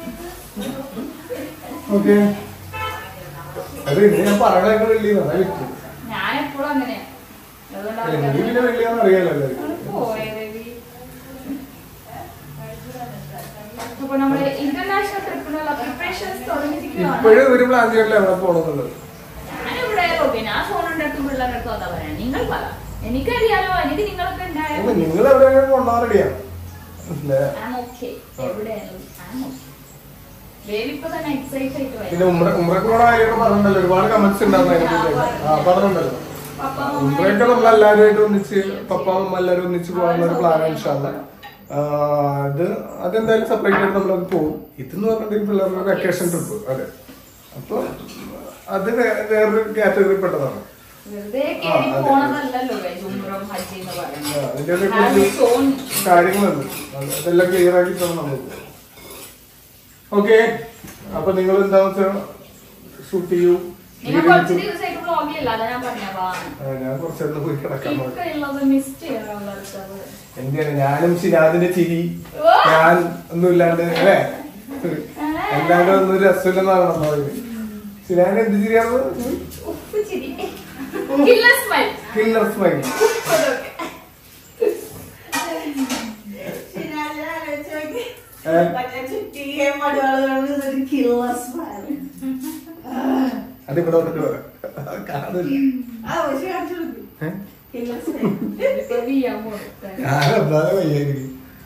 ഓക്കെ അത് ഇന്ന് ഞാൻ പറയണൊക്കെ വെള്ളി അതാ വിട്ടു ഞാൻ എപ്പോഴും അങ്ങനെയാ അതുകൊണ്ട് എനിക്ക് പിന്നെ വെള്ളിയാന്ന് അറിയാലോ എല്ലാവർക്കും. പോയേ baby. അപ്പൊ നമ്മള് ഇന്റർനാഷണൽ ട്രിപ്പിനുള്ള പ്രിപ്പറേഷൻസ് തുടങ്ങിയിരിക്കുകയാണ് ഇപ്പോഴും ഒരു പ്ലാൻ ചെയ്യട്ടില്ല എവിടെ പോണെന്നുള്ളത് ഞാനിവിടെ റോബിൻ ആ ഫോണിന്റെ അടുത്തും പിള്ളേരുടെ അടുത്തും എന്താ പറയാ നിങ്ങൾ പറ എനിക്കറിയാലോ എനിക്ക് നിങ്ങളൊക്കെ ഉണ്ടായാലും നിങ്ങൾ എവിടെയെങ്കിലും കൊണ്ടുപോകാൻ റെഡിയാ അല്ലേ I'm okay. എവിടെയായാലും I'm okay. ബേബി ഇപ്പൊ തന്നെ എക്സൈറ്റ് ആയിട്ട് പിന്നെ വരും ഉമ്ര ഉമ്രക്ക് പോണ കാര്യമൊക്കെ പറഞ്ഞിട്ടുണ്ടല്ലോ ഒരുപാട് കമന്റ്സ് ഉണ്ടായിരുന്നു അതിനെ കുറിച്ച് ആ പറഞ്ഞിട്ടുണ്ടല്ലോ പപ്പ ഉമ്രയൊക്കെ നമ്മൾ എല്ലാവരുമായിട്ട് ഒന്നിച്ച് പപ്പ അമ്മ എല്ലാവരും ഒന്നിച്ച് പോകാനുള്ള ഒരു പ്ലാൻ ഇൻഷാല്ല അത് അതെന്തായാലും സെപ്പറേറ്റ് ആയിട്ട് നമ്മളത് പോകും ഇതെന്ന് പറഞ്ഞിട്ടുണ്ടെങ്കിൽ പിള്ളേർക്ക് വെക്കേഷൻ ട്രിപ്പ് അതെ അപ്പൊ അത് വേ- വേറൊരു കാറ്റഗറി പെട്ടതാണ് വെറുതെ ആ, കേറി അതെ. പോണതല്ലല്ലോ guys, ഉംറം ഹജ്ജ് എന്ന് ആ, പറയുന്നത് അതിന്റെ Have കുറച്ച് its own കാര്യങ്ങളുണ്ട് അത് അതെല്ലാം ക്ലിയർ ആക്കിയിട്ടാണ് നമ്മൾ ഓക്കെ അപ്പൊ നിങ്ങൾ എന്താന്ന് വെച്ചാൽ ഷൂട്ട് ചെയ്യൂ നിങ്ങൾ കുറച്ച് ദിവസമായിട്ട് വ്ളോഗിലില്ല അതാ ഞാൻ പറഞ്ഞ വാ ആ, ഞാൻ കുറച്ചെണ്ണം പോയി കിടക്കാൻ നോക്കി ഇപ്പൊ ഉള്ളത് മിസ് ചെയ്യാനുള്ളത് എന്താണ് ഞാനും സിരാദിന്റെ ചിരി ഓ! ഞാൻ ഒന്നും ഇല്ലാണ്ട് അല്ലേ അല്ലാണ്ട് ഒന്നും രസമില്ലെന്നാണ് പറഞ്ഞത് സിരാൻ എന്ത് ചിരിയാണ് ഉപ്പ് ചിരി കില്ലർ സ്മൈൽ കില്ലർ സ്മൈൽ അതൊക്കെ ഏ? അതിവിടെ വന്നിട്ട് പറയാം കാണില്ല ഏ? ഇപ്പൊ വീയാൻ കൊടുത്തേ ഞാനെന്താ വയ്യാതിരി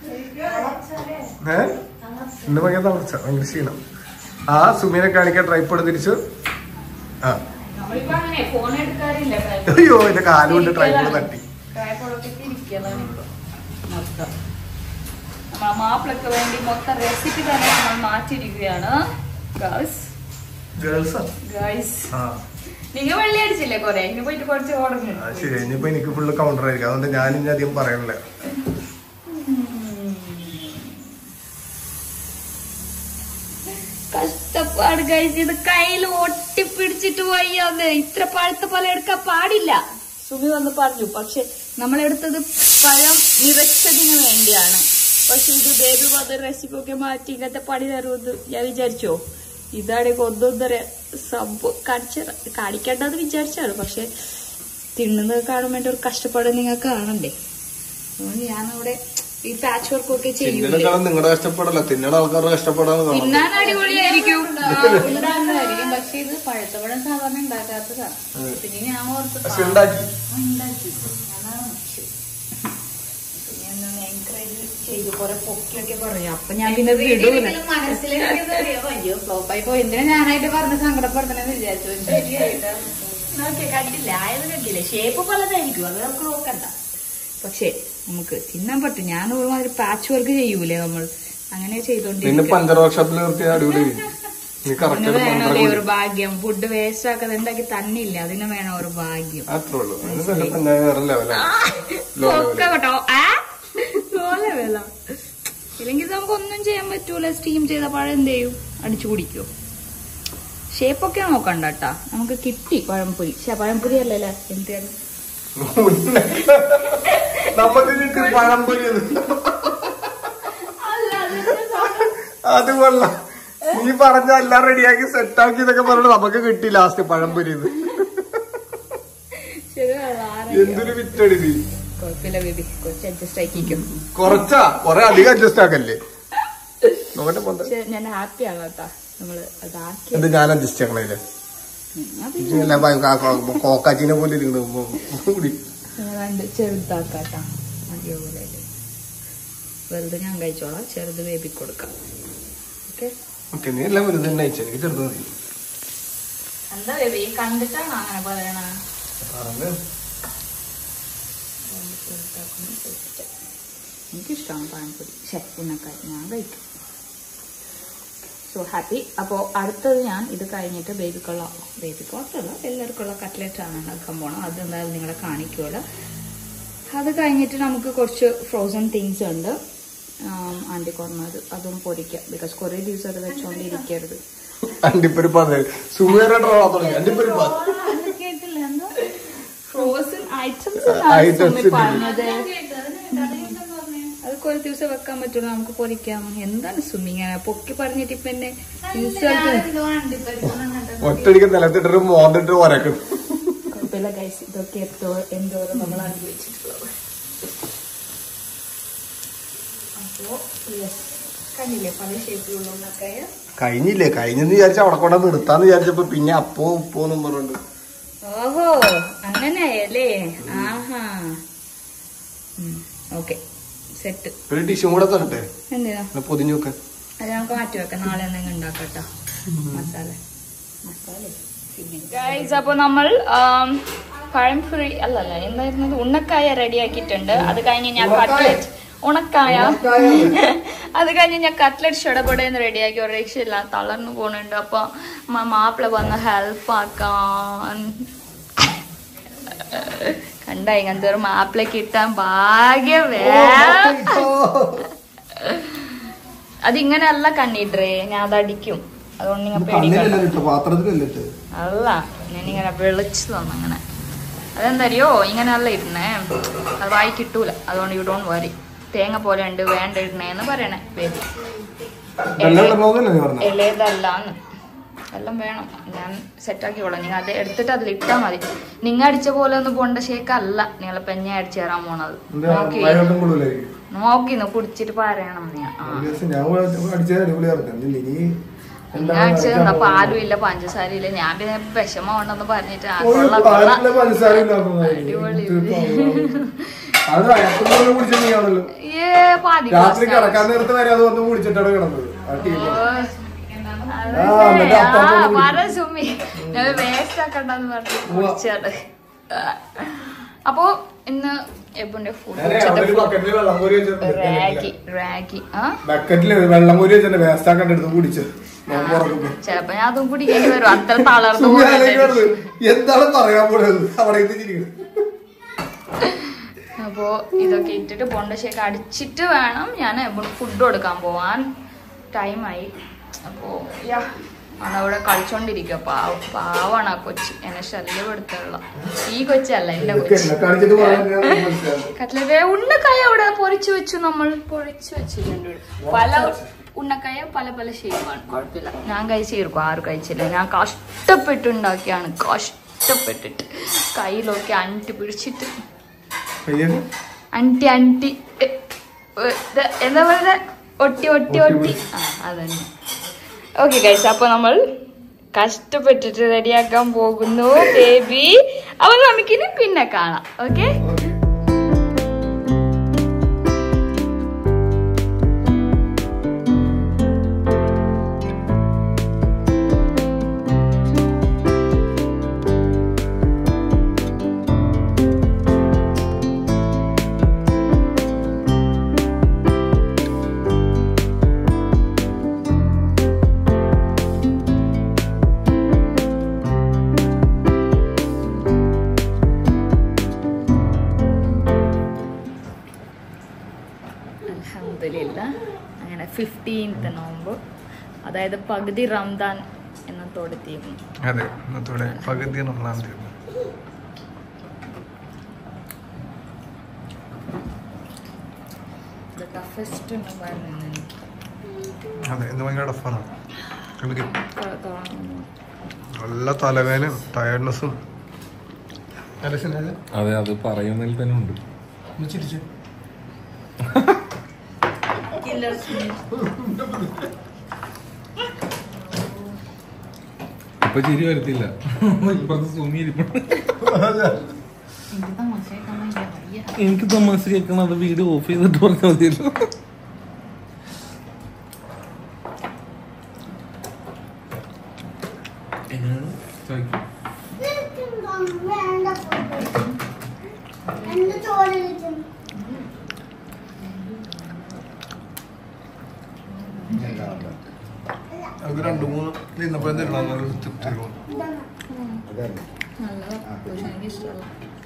ഏ ഇന്ന് ഭയങ്കര തളർച്ച ഭയങ്കര ക്ഷീണം ആ സുമീനെ കാണിക്കാൻ ട്രൈപ്പോഡ് തിരിച്ചു ആ നമ്മളിപ്പോ അങ്ങനെ ഫോൺ എടുക്കാറില്ല അയ്യോ എന്റെ കാലുകൊണ്ട് ട്രൈപ്പോഡ് തട്ടി ട്രൈപ്പോഡൊക്കെ ഇരിക്കലാണ് ഇപ്പൊ മൊത്തം നമ്മളെ മാപ്പിളക്ക് വേണ്ടി മൊത്തം റെസിപ്പി തന്നെ നമ്മൾ മാറ്റിയിരിക്കുകയാണ് ഗൈസ് ഗേൾസാ ഗൈസ് ആ നിങ്ങൾ വെള്ളി അടിച്ചില്ലേ കൊറേ ഇനി പോയിട്ട് കുറച്ച് ഓർഡർ ആ, ശരി ഇനിയിപ്പോ എനിക്ക് ഫുള്ള് കൗണ്ടർ ആയിരിക്കും അതുകൊണ്ട് ഞാൻ ഇനി അധികം പറയണില്ല കഷ്ടപ്പാട് ഗൈസ് ഇത് കയ്യിൽ ഒട്ടിപ്പിടിച്ചിട്ട് വയ്യാതെ ഇത്ര പഴുത്ത പല എടുക്കാൻ പാടില്ല സുമി വന്ന് പറഞ്ഞു പക്ഷെ നമ്മളെടുത്തത് പഴം നിറച്ചതിന് വേണ്ടിയാണ് പക്ഷെ ഇത് ബേബി വന്ന റെസിപ്പി ഒക്കെ മാറ്റി ഇങ്ങനത്തെ പണി തരുമെന്ന് ഞാൻ വിചാരിച്ചോ ഇതാണ് ഒന്നൊന്നര സംഭവം കാണിച്ച കാണിക്കേണ്ടത് വിചാരിച്ചാണ് പക്ഷെ തിന്നുന്നത് കാണുമ്പോൾ എൻ്റെ ഒരു കഷ്ടപ്പാട് നിങ്ങൾക്ക് കാണണ്ടേ അതുകൊണ്ട് ഞാനവിടെ ഈ പാച്ച് വർക്ക് ഒക്കെ ചെയ്യൂലേ തിന്നണേക്കാളും നിങ്ങളുടെ കഷ്ടപ്പെടല്ല തിന്നണ ആൾക്കാരുടെ കഷ്ടപ്പെടാന്ന് കാണും തിന്നാൻ അടിപൊളിയായിരിക്കും ഉണ്ടാക്കുന്നതായിരിക്കും പക്ഷെ ഇത് പഴുത്തപഴം സാധാരണ ഉണ്ടാക്കാത്തതാണ് പിന്നെ ഞാൻ ഓർത്ത് പക്ഷെ ഉണ്ടാക്കി ഉണ്ടാക്കി അതാണ് എൻകറേജ് ചെയ്തു കുറെ പൊക്കിയൊക്കെ പറയാം അപ്പൊ ഞാൻ പിന്നെ വിടൂല ഒരിക്കലും മനസ്സിലേക്ക് അയ്യോ ഫ്ലോപ്പായി പോയി എന്തിനാ ഞാനായിട്ട് പറഞ്ഞ് സങ്കടപ്പെടുത്തണെന്ന് വിചാരിച്ചു ശരിയായിട്ട് നോക്കിയ കണ്ടില്ല ആയത് കണ്ടില്ല ഷേപ്പ് പലതായിരിക്കും അത് നമുക്ക് നോക്കണ്ട പക്ഷെ നമുക്ക് തിന്നാൻ പറ്റും ഞാൻ ഒരുമാതിരി പാച്ച് വർക്ക് ചെയ്യൂലേ നമ്മൾ അങ്ങനെ പിന്നെ ചെയ്തോണ്ടിരിക്കും പഞ്ചർ വർക്ക്ഷോപ്പിൽ നിർത്തിയ അടിപൊളി നീ അതിന് വേണമല്ലേ കറക്റ്റ് ഒരു ഭാഗ്യം ഫുഡ് വേസ്റ്റ് ആക്കാതെ ഉണ്ടാക്കി തന്നില്ല അതിന് വേണം ഒരു ഭാഗ്യം അത്രേ ഉള്ളൂ അതിന് നല്ല പഞ്ചായ വേറെ ലെവലാണ് Low level. ഒക്കെ കേട്ടോ ആ പോലെ വേല ഇല്ലെങ്കിൽ ഇത് നമുക്ക് ഒന്നും ചെയ്യാൻ പറ്റൂല സ്റ്റീം ചെയ്ത പഴം എന്ത് ചെയ്യും അടിച്ചു കുടിക്കോ ഷേപ്പൊക്കെ നോക്കണ്ട കേട്ടാ നമുക്ക് കിട്ടി പഴംപൊരി പക്ഷെ പഴംപൊരി അല്ലല്ലേ എന്താണ് നമുക്ക് കിട്ടി പഴംപൊരി അത് കൊള്ളാം നീ പറഞ്ഞ എല്ലാം റെഡിയാക്കി സെറ്റാക്കി എന്നൊക്കെ പറഞ്ഞിട്ട് നമുക്ക് കിട്ടി ലാസ്റ്റ് പഴംപൊരി എന്തൊരു വിറ്റടി നീ കുഴപ്പമില്ല ബേബി കുറച്ച് അഡ്ജസ്റ്റ് ആക്കിക്കും കൊറച്ചാ കൊറേ അധികം അഡ്ജസ്റ്റ് ആക്കല്ലേ നോക്കട്ടെ പോട്ടെ പക്ഷെ ഞാൻ ഹാപ്പി ആണ് കേട്ടാ നമ്മള് അതാക്കി എന്ത് ഞാൻ അഡ്ജസ്റ്റ് ആക്കണേ കോക്കാച്ചിനെ പോലെ ഇരിക്കുന്നു കൂടി രണ്ട് ചെറുതാക്കാട്ടാ അതേപോലെ വലുത് ഞാൻ കഴിച്ചോളാം ചെറുത് വേബി കൊടുക്കാം ഓക്കെ ഓക്കെ നീ എല്ലാം വെറുതെ തന്നെ അയച്ചു എനിക്ക് ചെറുത് മതി എന്താ ബേബി കണ്ടിട്ടാണ് അങ്ങനെ പറയണ പറഞ്ഞ് എനിക്കിഷ്ടമാണ് പഴംപൊരി ശേ ഉന്നക്കായി ഞാൻ കഴിക്കും സോ ഹാപ്പി അപ്പോൾ അടുത്തത് ഞാൻ ഇത് കഴിഞ്ഞിട്ട് ബേബിക്കുള്ള ബേബിക്കുള്ള എല്ലാവർക്കുള്ള കട്ട്ലറ്റ് ആണ് ഉണ്ടാക്കാൻ പോണം അത് എന്തായാലും നിങ്ങളെ കാണിക്കുമല്ലോ അത് കഴിഞ്ഞിട്ട് നമുക്ക് കുറച്ച് ഫ്രോസൺ തിങ്സ് ഉണ്ട് ആൻറ്റി കൊറന്നത് അതും പൊരിക്കാം ബിക്കോസ് കുറേ ദിവസം അത് വെച്ചോണ്ടിരിക്കരുത് അണ്ടിപ്പരിപ്പ് അതെ സുമേറെ ട്രോളാ തുടങ്ങി അണ്ടിപ്പരിപ്പ് കേട്ടില്ല എന്താ ഫ്രോസൺ ഐറ്റംസ് Items ഉണ്ട്. പറഞ്ഞത് അത് കുറേ ദിവസം വെക്കാൻ പറ്റുള്ളൂ നമുക്ക് പൊരിക്കാം എന്താണ് സ്വിമ്മിങ് പൊക്കി പറഞ്ഞിട്ട് ഇപ്പൊ എന്നെ ഇൻസൾട്ട് ഒറ്റടിക്ക് നിലത്തിട്ടിട്ട് മോന്തിട്ട് ഒരക്കും കുഴപ്പമില്ല ഗൈസ് ഇതൊക്കെ എത്തോ എന്തോരം നമ്മൾ അനുഭവിച്ചിട്ടുള്ളത് അപ്പോ yes. കണ്ടില്ലേ പല ഷേപ്പിലുള്ള ഉന്നക്കായ കഴിഞ്ഞില്ലേ കഴിഞ്ഞെന്ന് വിചാരിച്ച അവിടെ കൊണ്ട നിർത്താന്ന് വിചാരിച്ചപ്പോ പിന്നെ അപ്പോ ഉപ്പോന്നും പറഞ്ഞിട്ട് ഓഹോ അങ്ങനെയല്ലേ ആഹാ ഓക്കെ സെറ്റ് ഒരു ടിഷ്യൂ കൂടെ തരട്ടെ എന്തിനാ ഇങ്ങനെ പൊതിഞ്ഞു വെക്കാൻ അത് നമുക്ക് മാറ്റി വെക്കാം നാളെ എന്തെങ്കിലും ഉണ്ടാക്കട്ടോ മസാല ഗൈസ് അപ്പൊ നമ്മൾ ആം, പഴംപൊരി അല്ലല്ല എന്തായിരുന്നത് ഉണക്കായ റെഡി ആക്കിയിട്ടുണ്ട് അത് കഴിഞ്ഞ് ഞാൻ കട്ട്ലറ്റ് ഉണക്കായ അത് കഴിഞ്ഞ് ഞാൻ കട്ട്ലറ്റ് ഷടപടയെന്ന് റെഡിയാക്കി ഒരു രക്ഷയില്ല തളർന്നു പോകുന്നുണ്ട് അപ്പൊ മ- മാപ്പിള വന്ന് ഹെൽപ്പ് ആക്കാൻ കണ്ട ഇങ്ങനത്തെ ഒരു മാപ്പിള കിട്ടാൻ ഭാഗ്യമേ അതിങ്ങനെയല്ല കണ്ണിട്ടേ ഞാൻ അതടിക്കും അതുകൊണ്ട് നിങ്ങൾ പേടിക്കണ്ട പാത്രത്തിലല്ലിട്ട് അല്ല ഞാനിങ്ങനെ വിളിച്ചു തന്നു അങ്ങനെ അതെന്തറിയോ ഇങ്ങനെയല്ല ഇടുന്നേ അത് വായി കിട്ടൂല അതുകൊണ്ട് യു ഡോണ്ട് വരി തേങ്ങ പോലെ ഉണ്ട് വേണ്ട ഇടണേന്ന് പറയണേ ബേബി വെള്ളം പോകുന്നല്ലേ നീ പറഞ്ഞ ഇലേതല്ലാന്ന് എല്ലാം വേണം ഞാൻ സെറ്റാക്കി കൊള്ളാം നിങ്ങൾ അത് എടുത്തിട്ട് അതിൽ ഇട്ടാ മതി നിങ്ങൾ അടിച്ച പോലെ ഒന്നും പോണ്ട ഷേക്കല്ല നിങ്ങൾ പെഞ്ഞ അടിച്ചു തരാൻ പോണത് നോക്കി വയറൊന്നും കൊള്ളൂലായിരിക്കും നോക്കിന്ന് കുടിച്ചിട്ട് പറയണം നീ ആ ഒരു ദിവസം ഞാൻ അടിച്ചത് അടിപൊളിയായിരുന്നു നീ ഞാൻ അടിച്ചത് എന്താ പാലും ഇല്ല പഞ്ചസാര ഇല്ല ഞാൻ പിന്നെ വിഷമം ഉണ്ടെന്ന് പറഞ്ഞിട്ട് ആ കൊള്ള കൊള്ള പാലിലെ പഞ്ചസാര ഇല്ലാത്തതായി. അടിപൊളി. തീർത്തും അത് അയക്കുന്നവരെ കുടിച്ച നീയാണല്ലോ ഏ പാതി രാത്രി glass കിടക്കാൻ നേരത്ത് വരെ അത് വന്ന് കുടിച്ചിട്ടാണ് കിടന്നത് ആ ടീം ഓ, ആ, അതല്ലേ? എന്നിട്ട് ആ, അപ്പുറത്തോട്ട് പറ സുമി ഞാൻ വേസ്റ്റ് ആക്കണ്ടെന്ന് പറഞ്ഞു കുടിച്ചാണ് അപ്പോ ഇന്ന് എബുന്റെ ഫുഡ് ഉച്ചത്തെ ബക്കറ്റിൽ വെള്ളം കോരി വെച്ചിട്ടുണ്ട് റാഗി റാഗി ആ ബക്കറ്റില് വെള്ളം കോരി വെച്ചിട്ട് വേസ്റ്റ് ആക്കാണ്ട് എടുത്ത് കുടിച്ച് നോമ്പ് തുറക്കുമ്പോ. ചെലപ്പോ ഞാൻ അതും കുടിക്കേണ്ടി വരും അത്ര തളർന്നു സുമി പോകുന്നുണ്ട് ആലോചിക്കുന്നത് എന്താണ് പറയാൻ പോണത് അവിടെ ഇത് ചിരിക്കുന്നത് അപ്പോ ഇതൊക്കെ ഇട്ടിട്ട് പൊണ്ടശേക്ക് അടിച്ചിട്ട് വേണം ഞാൻ ഫുഡ് കൊടുക്കാൻ പോവാൻ ടൈമായി അപ്പോ യാ അവിടെ കളിച്ചോണ്ടിരിക്കുക പാവ പാവാണ് ആ കൊച്ച് എന്നെ ശല്യപ്പെടുത്തുള്ള ഈ കൊച്ചല്ല എന്റെ ഇതൊക്കെ കൊച്ച് എന്നെ കാണിച്ചിട്ട് പറയാൻ ഞാൻ മനസ്സിലാവും. കട്ട്ലറ്റ് ഉണ്ണക്കായ അവിടെ പൊരിച്ചു വെച്ചു നമ്മൾ പൊരിച്ചു വെച്ചിട്ടുണ്ട് പല ഉണ്ണക്കായ പല പല ഷേപ്പാണ് കുഴപ്പമില്ല ഞാൻ കഴിച്ചിരിക്കും ആരും കഴിച്ചില്ല ഞാൻ കഷ്ടപ്പെട്ടുണ്ടാക്കിയാണ് കഷ്ടപ്പെട്ടിട്ട് കയ്യിലൊക്കെ അണ്ടി പിടിച്ചിട്ട് പയ്യന് അണ്ടി അണ്ടി എ, എ, ഇത് എന്താ പറയുക ഒട്ടി ഒട്ടി ഒട്ടി ആ അതന്നെ ഓക്കെ ഗൈസ് അപ്പൊ നമ്മൾ കഷ്ടപ്പെട്ടിട്ട് റെഡിയാക്കാൻ പോകുന്നു ബേബി അപ്പൊ നമുക്കിനി പിന്നെ കാണാം ഓക്കെ ഫിഫ്റ്റീൻത്ത് നോമ്പ് അതായത് പകുതി റംദാൻ എന്നത്തോടെ തീർന്നു അതെ ഇന്നത്തോടെ പകുതി ഒന്നാം തീയതി ദ ടഫസ്റ്റ് നോമ്പായിരുന്നു എനിക്ക് അതെ ഇന്ന് ഭയങ്കര ടഫാണ് എനിക്ക് ത- തുടങ്ങുന്നു. നല്ല തലവേദനയും ടയർഡ്നെസ്സും അല്ലേ സിനാജ്? അതെ അത് പറയുന്നതിൽ തന്നെ ഉണ്ട് ഒന്ന് ചിരിച്ച് ഇപ്പൊ ചിരി വരത്തില്ല ഇപ്പുറത്ത് സുമി ഇരിപ്പുണ്ട് എനിക്ക് തമാശ കേൾക്കാൻ ഭയങ്കര വയ്യ. എനിക്ക് തമാശ കേൾക്കണം അത് വീഡിയോ ഓഫ് ചെയ്തിട്ട് പറഞ്ഞാൽ മതിയല്ലോ എങ്ങനെയാണ് ചോദിക്കും എന്റെ ചോര കിട്ടും നമുക്ക് രണ്ട് മൂന്ന് നിന്നപ്പോഴും തരണം എന്നൊരു തൃപ്തി തോന്നി. നല്ലതാ പക്ഷെ എനിക്ക് ഇഷ്ടമല്ല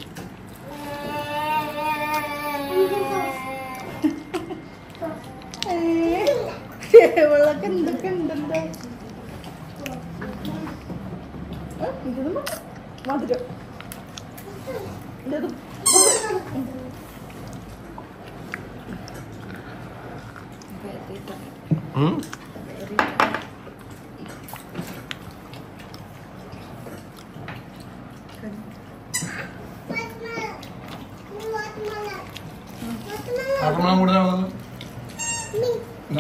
വെള്ളമൊക്കെ എന്തൊക്കെ ഉണ്ടെന്തോ മധുരം ഇത് ഉം? ആറന്മുള കൂടുതലാണല്ലോ എന്നാ,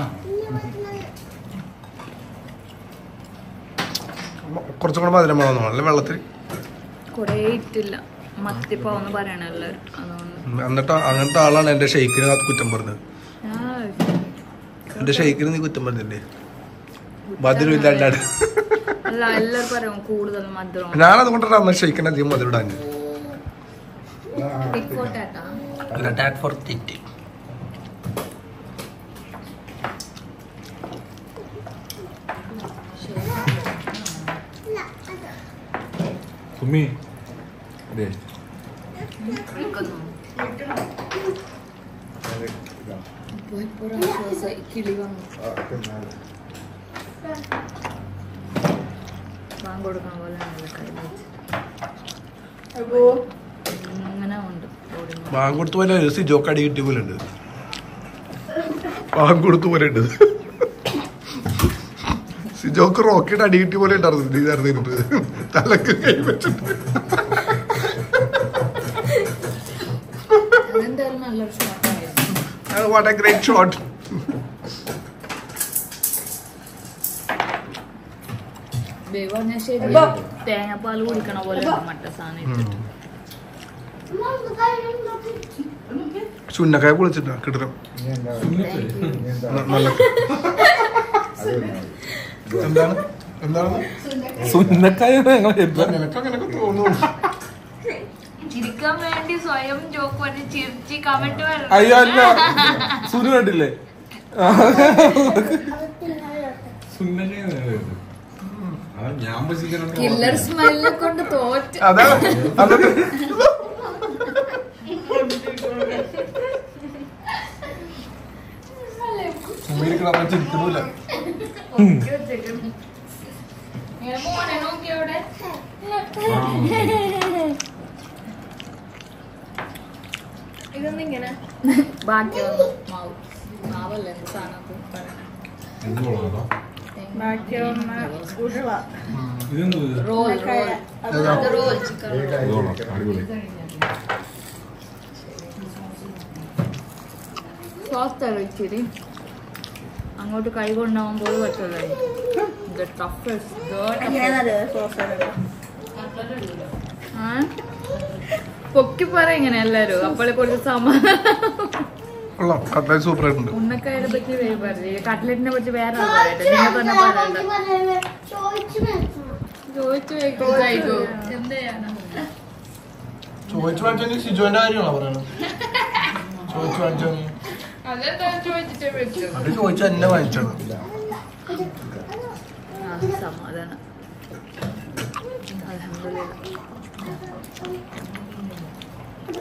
കുറച്ചും കൂടെ മധുരം വേണമെന്നോ അല്ലെ വെള്ളത്തിൽ കുറേ ഇട്ടില്ല മത്തിപ്പാവെന്ന് പറയണ എല്ലാവരും അതുകൊണ്ട് എന്നിട്ട് അങ്ങനത്തെ ആളാണ് എന്റെ ഷെയ്ക്കിന് കുറ്റം പറഞ്ഞത് ആ, എന്റെ ഷെയ്ക്കിന് നീ കുറ്റം പറഞ്ഞില്ലേ മധുരം ഇല്ലാണ്ടാണ് അല്ല എല്ലാവരും പറയും കൂടുതൽ മധുരം ഞാനത് കൊണ്ടാണ് അന്ന് ഷെയ്ക്കിന് അധികം മധുരം ഇടാൻ പിക്കോട്ടാട്ടാ അല്ല ടാറ്റ് ഫോർ തിറ്റി സുമി അതെ കിളി വന്നു ബാങ്ക് കൊടുക്കണ പോലെ കൈ അപ്പോ ഇങ്ങനെ ഉണ്ട് ഓടുന്നു ബാങ്ക് കൊടുത്ത പോലെ ഒരു സിജോക്ക് അടി കിട്ടിയ പോലെ ഉണ്ട് ബാങ്ക് കൊടുത്ത പോലെ ഉണ്ട് സിജോക്ക് റോക്കറ്റ് അടി കിട്ടിയ പോലെ ഉണ്ടായിരുന്നു നീ നേരത്തെ തലക്ക് കൈ വെച്ചിട്ട് അതെന്തായാലും നല്ലൊരു ഷോട്ടായിരുന്നു വാട്ട് എ ഗ്രേറ്റ് ഷോട്ട് ദൈവം പറഞ്ഞാൽ ശരി തേങ്ങാപ്പാൽ കുടിക്കണ പോലെ ഉണ്ട് മട്ട സാധനം ഇട്ടിട്ട് ചുന്നക്കായ പൊളിച്ചിട്ടാ കിട്ടണം നല്ല എന്താണ് എന്താണ് സുന്നക്കായ ഞങ്ങൾ നിനക്ക് അങ്ങനെയൊക്കെ തോന്നുന്നു ചിരിക്കാൻ വേണ്ടി സ്വയം ജോക്ക് പറഞ്ഞ് ചിരിച്ച് കമന്റ് അയ്യോ അല്ല സുനു കണ്ടില്ലേ സുന്നക്കായ ഞാൻ കില്ലർ സ്മെല്ലിനെ കൊണ്ട് തോറ്റ് അതാണ് എന്നിട്ട് സുമീരിക്കണ ചിരിക്കണമില്ല ഇങ്ങനെ മോനെ നോക്കി അവിടെ ഇതൊന്നിങ്ങനെ ബാക്കി വന്നു മാവ് മാവല്ല എന്ത് സാധനം അത് പറയണേ. ബാക്കി വന്ന ഉരുള റോൾ റോൾ അത് റോൾ ചിക്കൻ റോൾ അടിപൊളി സോഫ്റ്റ് ആണ് ഇച്ചിരി അങ്ങോട്ട് കൈ കൊണ്ടാവുമ്പോൾ പറ്റുള്ളൂ ഇത് എങ്ങനെയാണെന്നറിയോ സോസ് പൊക്കി പറ ഇങ്ങനെ എല്ലാരും അപ്പോഴെ കുറച്ച് സമാധാനം കൊള്ളാം കട്ട്ലൈറ്റ് സൂപ്പർ ആയിട്ടുണ്ട് ഉണ്ണക്കായെ പറ്റി വേറെ പറയില്ല കട്ട്ലറ്റിനെ പറ്റി വേറെ ആൾ പറയട്ടെ നിങ്ങൾ തന്നെ പറയണ്ട ചോദിച്ചു മേടിക്കണം ചോദിച്ചു കഴിക്കോ എന്ത് ചെയ്യാനാ ചോദിച്ചു വാങ്ങിച്ചാൽ സിജോന്റെ കാര്യമാണോ പറയണത് ചോദിച്ചു വാങ്ങിച്ചാൽ അതെന്താ ചോദിച്ചിട്ട് വെച്ചു അത് ചോദിച്ചു എന്നെ വാങ്ങിച്ചാണ് ആ സമാധാനം അൽഹംദുലില്ലാ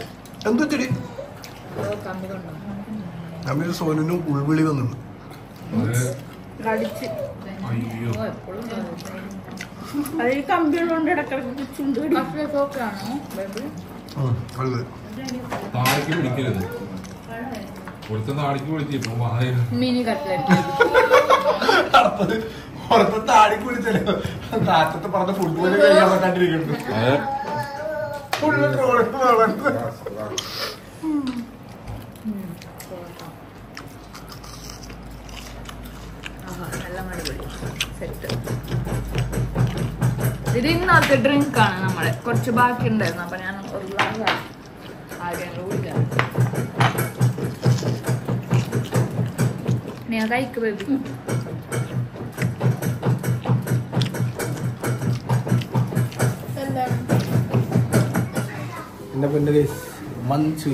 എന്തു ചെടി ഓ, കമ്പി കൊണ്ടോ നമ്മൾ സോനുവിനും ഉൾവിളി വന്നിട്ടുണ്ട് അത് കടിച്ച് അയ്യോ അത് ഈ കമ്പിയുള്ളതുകൊണ്ട് ഇടക്കിടക്ക് ചുണ്ട് കടി സോക്കാണോ ബേബി താടിക്ക് പിടിക്കരുത് ഒരുത്ത താടിക്ക് പിടിച്ച് ഇപ്പൊ വായ മിനി കട്ട്ലറ്റ് പുറത്തെ താടി കുടിച്ചല്ലോ നാറ്റത്ത് പറഞ്ഞ ഫുട്ബോൾ കഴിക്കാൻ പറ്റാണ്ടിരിക്കുന്നു അത് ഫുള്ള് ട്രോളിങ് വളർന്ന് എല്ലാം അടിപൊളി സെറ്റ് ഇത് ഇന്നത്തെ ഡ്രിങ്ക് ആണ് നമ്മളെ കുറച്ച് ബാക്കി ഉണ്ടായിരുന്നു അപ്പൊ ഞാൻ ഒരു ഗ്ലാസ് ആദ്യം കുടിക്കാം ഞാൻ കഴിക്ക് ബേബി എന്റെ പിന്നെ മഞ്ചു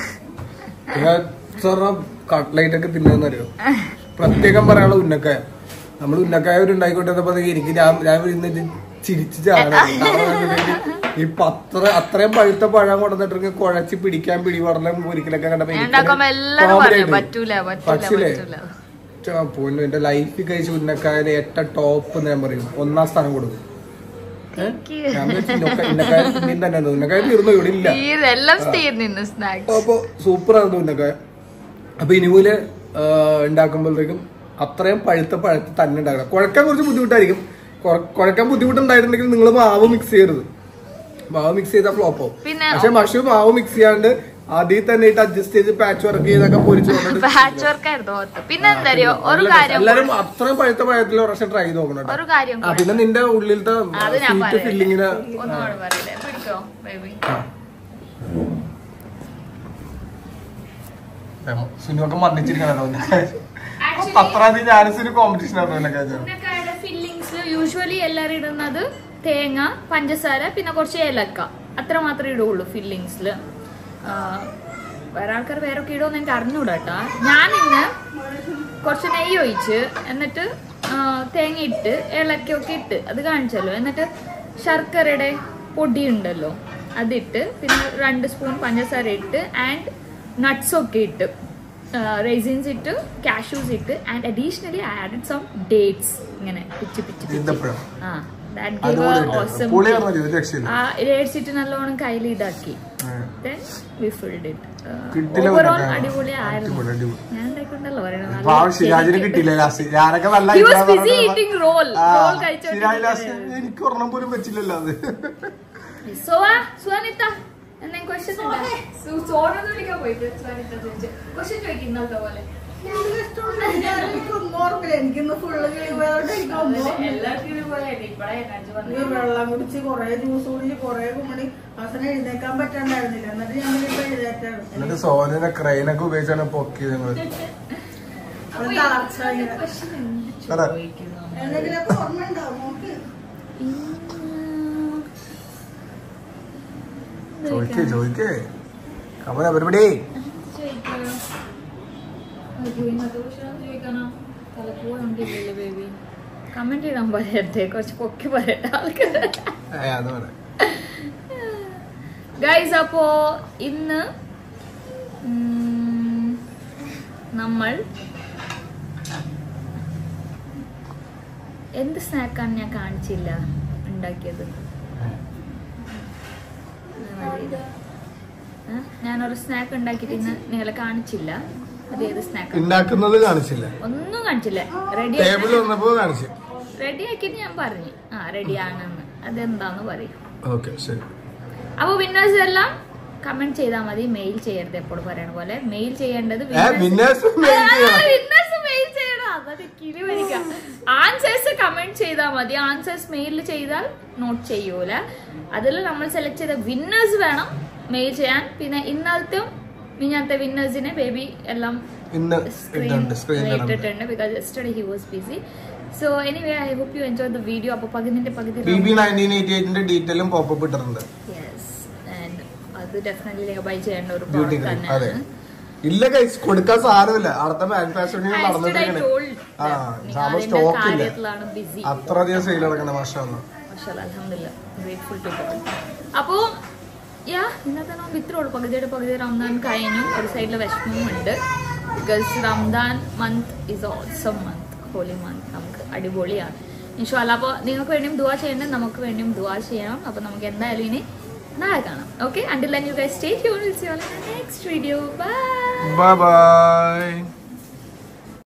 കട്ട്ലൈറ്റ് ഒക്കെ തിന്നറിയോ പ്രത്യേകം പറയാനുള്ള ഉന്നക്കായ നമ്മൾ ഉന്നക്കായ ഒരു ഉണ്ടായിക്കൊണ്ടിരുന്നപ്പോ എനിക്ക് ഞാൻ ഞാൻ ഇരുന്നിട്ട് ചിരിച്ചു ചാടാൻ ഈ പത്ര അത്രയും പഴുത്ത പഴം കൊണ്ടുവന്നിട്ട് കുഴച്ച് പിടിക്കാൻ പിടിപടലും ഒരിക്കലൊക്കെ കണ്ടപ്പോ ഞാൻ എനിക്കൊരു ഉണ്ടാക്കുമ്പോ എല്ലാരും comedy പറഞ്ഞു ആയിട്ട്. പറ്റൂല പറ്റൂല പക്ഷില്ലേ പറ്റൂല പോന്നു എന്റെ ലൈഫിൽ കഴിച്ച ഉന്നക്കായ ഏറ്റ ടോപ്പ് എന്ന് ഞാൻ പറയും ഒന്നാം സ്ഥാനം കൊടുക്കും ഞാൻ വിചാരിച്ചു ഉന്നക്കായ ഉന്നക്കായ പിന്നെയും തന്നെ ഉണ്ട്. ഉന്നക്കായ തീർന്നു ഇവിടെ ഇല്ല എല്ലാം തീർന്നു സ്നാക്സ് അപ്പൊ സൂപ്പർ ആയിരുന്നു ഉന്നക്കായ അപ്പൊ ഇനിമൂല് ഉണ്ടാക്കുമ്പോഴത്തേക്കും അത്രയും പഴുത്ത പഴുത്ത് തന്നെ ഉണ്ടാക്കണം കുഴക്കാൻ കുറച്ച് ബുദ്ധിമുട്ടായിരിക്കും കുഴ- കുഴക്കാൻ ബുദ്ധിമുട്ടുണ്ടായിട്ടുണ്ടെങ്കിൽ നിങ്ങൾ മാവ് മിക്സ് ചെയ്യരുത് മാവ് മിക്സ് ചെയ്താൽ ഫ്ലോപ്പ് ആവും പിന്നെ പക്ഷെ മഷു മാവ് മിക്സ് ചെയ്യാണ്ട് അതിൽ തന്നെ ഇട്ട് അഡ്ജസ്റ്റ് ചെയ്ത് പാച്ച് വർക്ക് ചെയ്തൊക്കെ പൊരിച്ചു പാച്ച് വർക്ക് ആയിരുന്നു ഓർത്ത് പിന്നെ എന്താ അറിയോ ഒരു കാര്യം എല്ലാരും അത്രയും പഴുത്ത പഴത്തിൽ ഒരു പ്രാവശ്യം ട്രൈ ചെയ്ത് നോക്കണം കേട്ടോ. ഒരു കാര്യം ആ പിന്നെ നിന്റെ ഉള്ളിലത്തെ അത് ഞാൻ സ്വീറ്റ് പറയാം. ഫില്ലിങ്ങിന് ഒന്നുകൂടെ പറയില്ലേ പിടിക്കോ ബേബി സുനുവൊക്കെ മന്നിച്ചിരിക്കണോ പത്രാം തീയതി ഞാനും സുനു കോമ്പറ്റീഷൻ ആയിരുന്നു ഉന്നക്കായ ഉന്നക്കായുടെ ഫില്ലിങ്സ് യൂഷ്വലി എല്ലാരും ഇടുന്നത് തേങ്ങ പഞ്ചസാര പിന്നെ കുറച്ച് ഏലക്ക അത്ര മാത്രമേ ഇടുള്ളൂ ഫില്ലിങ്സിൽ വേറെ ആൾക്കാർ വേറെ ഒക്കെ ഇടുമെന്ന് എനിക്ക് അറിഞ്ഞൂടാട്ടാ ഞാൻ ഇന്ന് കുറച്ച് നെയ്യ് ഒഴിച്ച് എന്നിട്ട് ആ, തേങ്ങ ഇട്ട് ഏലക്കയൊക്കെ ഇട്ട് അത് കാണിച്ചല്ലോ എന്നിട്ട് ശർക്കരയുടെ പൊടി ഉണ്ടല്ലോ അതിട്ട് പിന്നെ രണ്ട് സ്പൂൺ പഞ്ചസാര ഇട്ട് ആൻഡ് നട്ട്സ് ഒക്കെ ഇട്ട് റേസിൻസ് ഇട്ട് കാഷ്യൂസ് ഇട്ട് and additionally added some dates ഇങ്ങനെ പിച്ച് പിച്ച് പിച്ച് ഈന്തപ്പഴം. ആ that അത് gave കൂടെ a ഇട്ടായിരുന്നു. awesome പുളിയായിരുന്നു taste. ഒരു രക്ഷയില്ല. ആ ഡേറ്റ്സ് ഇട്ട് നല്ലോണം കയ്യിൽ ഇതാക്കി then we filled it. Uh, കിട്ടില്ല overall ഉന്നക്കായ. അടിപൊളിയായിരുന്നു അടിപൊളി, അടിപൊളി. ഞാൻ ഉണ്ടാക്കിക്കൊണ്ടല്ലോ പറയണത് നല്ല പാവം ഷിരാജിന് ശരിക്ക്. കിട്ടിയില്ല ലാസ്റ്റ് ഞാനൊക്കെ നല്ല He was idea busy പറഞ്ഞിട്ട് eating roll. ആ, Roll ഷിരാജ് കഴിച്ചോണ്ടിരിക്കുകയായിരുന്നു. ലാസ്റ്റ് എനിക്ക് ഒരെണ്ണം പോലും വെച്ചില്ലല്ലോ അത് സുവാ, സുവാനിത്ത, എന്തെങ്കിലും question ഉണ്ടോ? സു- സോനൊന്ന് വിളിക്കാൻ പോയിട്ട് സുവാനിത്ത ചോദിച്ചു. Question ചോദിക്ക് ഇന്നലത്തെ പോലെ. എനിക്കൊന്നും ഓർമ്മയില്ല എനിക്കിന്ന് ഫുള്ള് കിളി പോയതുകൊണ്ട് എനിക്കൊന്നും ഓർമ്മയില്ല. എല്ലാവർക്കും ഇതുപോലെയാണ്. ഇപ്പഴാ എനർജി ഇത് വന്നത്. വെള്ളം കുടിച്ച് കൊറേ ജ്യൂസ് കുടിച്ച് കൊറേ കുമ്മണി അവസാനം എഴുന്നേക്കാൻ പറ്റാണ്ടായിരുന്നില്ല എന്നിട്ട് ഞാൻ ഇപ്പൊ എഴുന്നേറ്റാണ് എന്നിട്ട് സോനനെ ക്രെയിനൊക്കെ ഉപയോഗിച്ചാണ് പൊക്കിയത് ഞങ്ങള് അപ്പൊ ഒരു ഈ തളർച്ച ഇങ്ങനെ. question എന്ത് പറ. ചോദിക്കുന്നു? എന്തെങ്കിലുമൊക്കെ ഓർമ്മ ഉണ്ടാവും നോക്ക് ചോദിക്കേ ചോദിക്കേ കമല പരിപാടി ചോദിക്കാലോ? അയ്യോ, ഇന്നത്തെ question ചോദിക്കാനോ? തലപ്പോഴുണ്ടില്ലല്ലോ ബേബി കമന്റ് ഇടാൻ പറയട്ടെ കുറച്ച് പൊക്കി പറയട്ടെ ആൾക്കാർ ഏ അത് പറയാം ഗൈസ് അപ്പോ ഇന്ന് ഉം, നമ്മൾ എന്ത് സ്നാക്കാണ് ഞാൻ കാണിച്ചില്ല ഉണ്ടാക്കിയത് ആ, ഞാനൊരു സ്നാക്ക് ഉണ്ടാക്കിയിട്ട് ഇന്ന് നിങ്ങളെ കാണിച്ചില്ല അത് ഏത് സ്നാക്ക് ഉണ്ടാക്കുന്നത് കാണിച്ചില്ല ഒന്നും കാണിച്ചില്ല റെഡി ടേബിൾ വന്നപ്പോ കാണിച്ചു റെഡി ആക്കിയിട്ട് ഞാൻ പറഞ്ഞു ആ റെഡി ആണെന്ന് അതെന്താന്ന് പറയും ഓക്കെ ശരി അപ്പൊ വിന്നേഴ്സ് എല്ലാം കമന്റ് ചെയ്താൽ മതി മെയിൽ ചെയ്യരുത് എപ്പോഴും പറയണ പോലെ മെയിൽ ചെയ്യേണ്ടത് ഏ വിന്നേഴ്സ് വിന്നേഴ്സ് മെയിൽ ചെയ്യണം അതൊക്കെ കിളി വരിക ആൻസേഴ്സ് കമന്റ് ചെയ്താൽ മതി ആൻസേഴ്സ് മെയിൽ ചെയ്താൽ നോട്ട് ചെയ്യൂല അതിൽ നമ്മൾ സെലക്ട് ചെയ്ത വിന്നേഴ്സ് വേണം മെയിൽ ചെയ്യാൻ പിന്നെ ഇന്നലത്തെ മിഞ്ഞാത്തെ വിന്നേഴ്സിനെ ബേബി എല്ലാം ഇന്ന് സ്ക്രീൻ ഇട്ടുണ്ട് സ്ക്രീനിലുണ്ട് ഇട്ടിട്ടുണ്ട് because yesterday he was busy so anyway I hope you enjoy the video അപ്പൊ പകുതിന്റെ പകുതി ബി ബി നയൻറ്റീൻ എയ്റ്റി എയ്റ്റിന്റെ ഡീറ്റെയിലും പോപ്പപ്പ് ഇട്ടിട്ടുണ്ട് യെസ് ആൻഡ് അത് ഡെഫിനറ്റ്ലി ബൈ ചെയ്യേണ്ട ഒരു ബ്യൂട്ടി പ്രോഡക്റ്റ് ക്രീം അതെ തന്നെയാണ് ഇല്ല കൈസ് കൊടുക്കാൻ സാധനമില്ല അടുത്ത മാനുഫാക്ചറിംഗ് As today I നടന്നിട്ടിങ്ങനെ told ആ that സാധനം നിങ്ങൾ സ്റ്റോക്ക് ഇല്ല കാര്യത്തിലാണ് busy. അത്ര അധികം സെയിൽ നടക്കണ മാഷാന്ന് മാഷാഅല്ലാ, അൽഹംദുലില്ലാ. Grateful to God. അപ്പോ യാ ഇന്നത്തെ നമുക്ക് ഇത്രേ ഉള്ളൂ പകുതിയുടെ പകുതി റംസാൻ കഴിഞ്ഞു ഒരു സൈഡിലെ വിഷമവും ഉണ്ട് because Ramadan month is also month holy month നമുക്ക് അടിപൊളിയാണ് ഇൻഷാല്ല അപ്പോൾ നിങ്ങൾക്ക് വേണ്ടിയും ദുവാ ചെയ്യണ്ടേ നമുക്ക് വേണ്ടിയും ദുവാ ചെയ്യണം അപ്പോൾ നമുക്ക് എന്തായാലും ഇനി നാളെ കാണാം okay until you guys stay tuned will see you next video bye bye by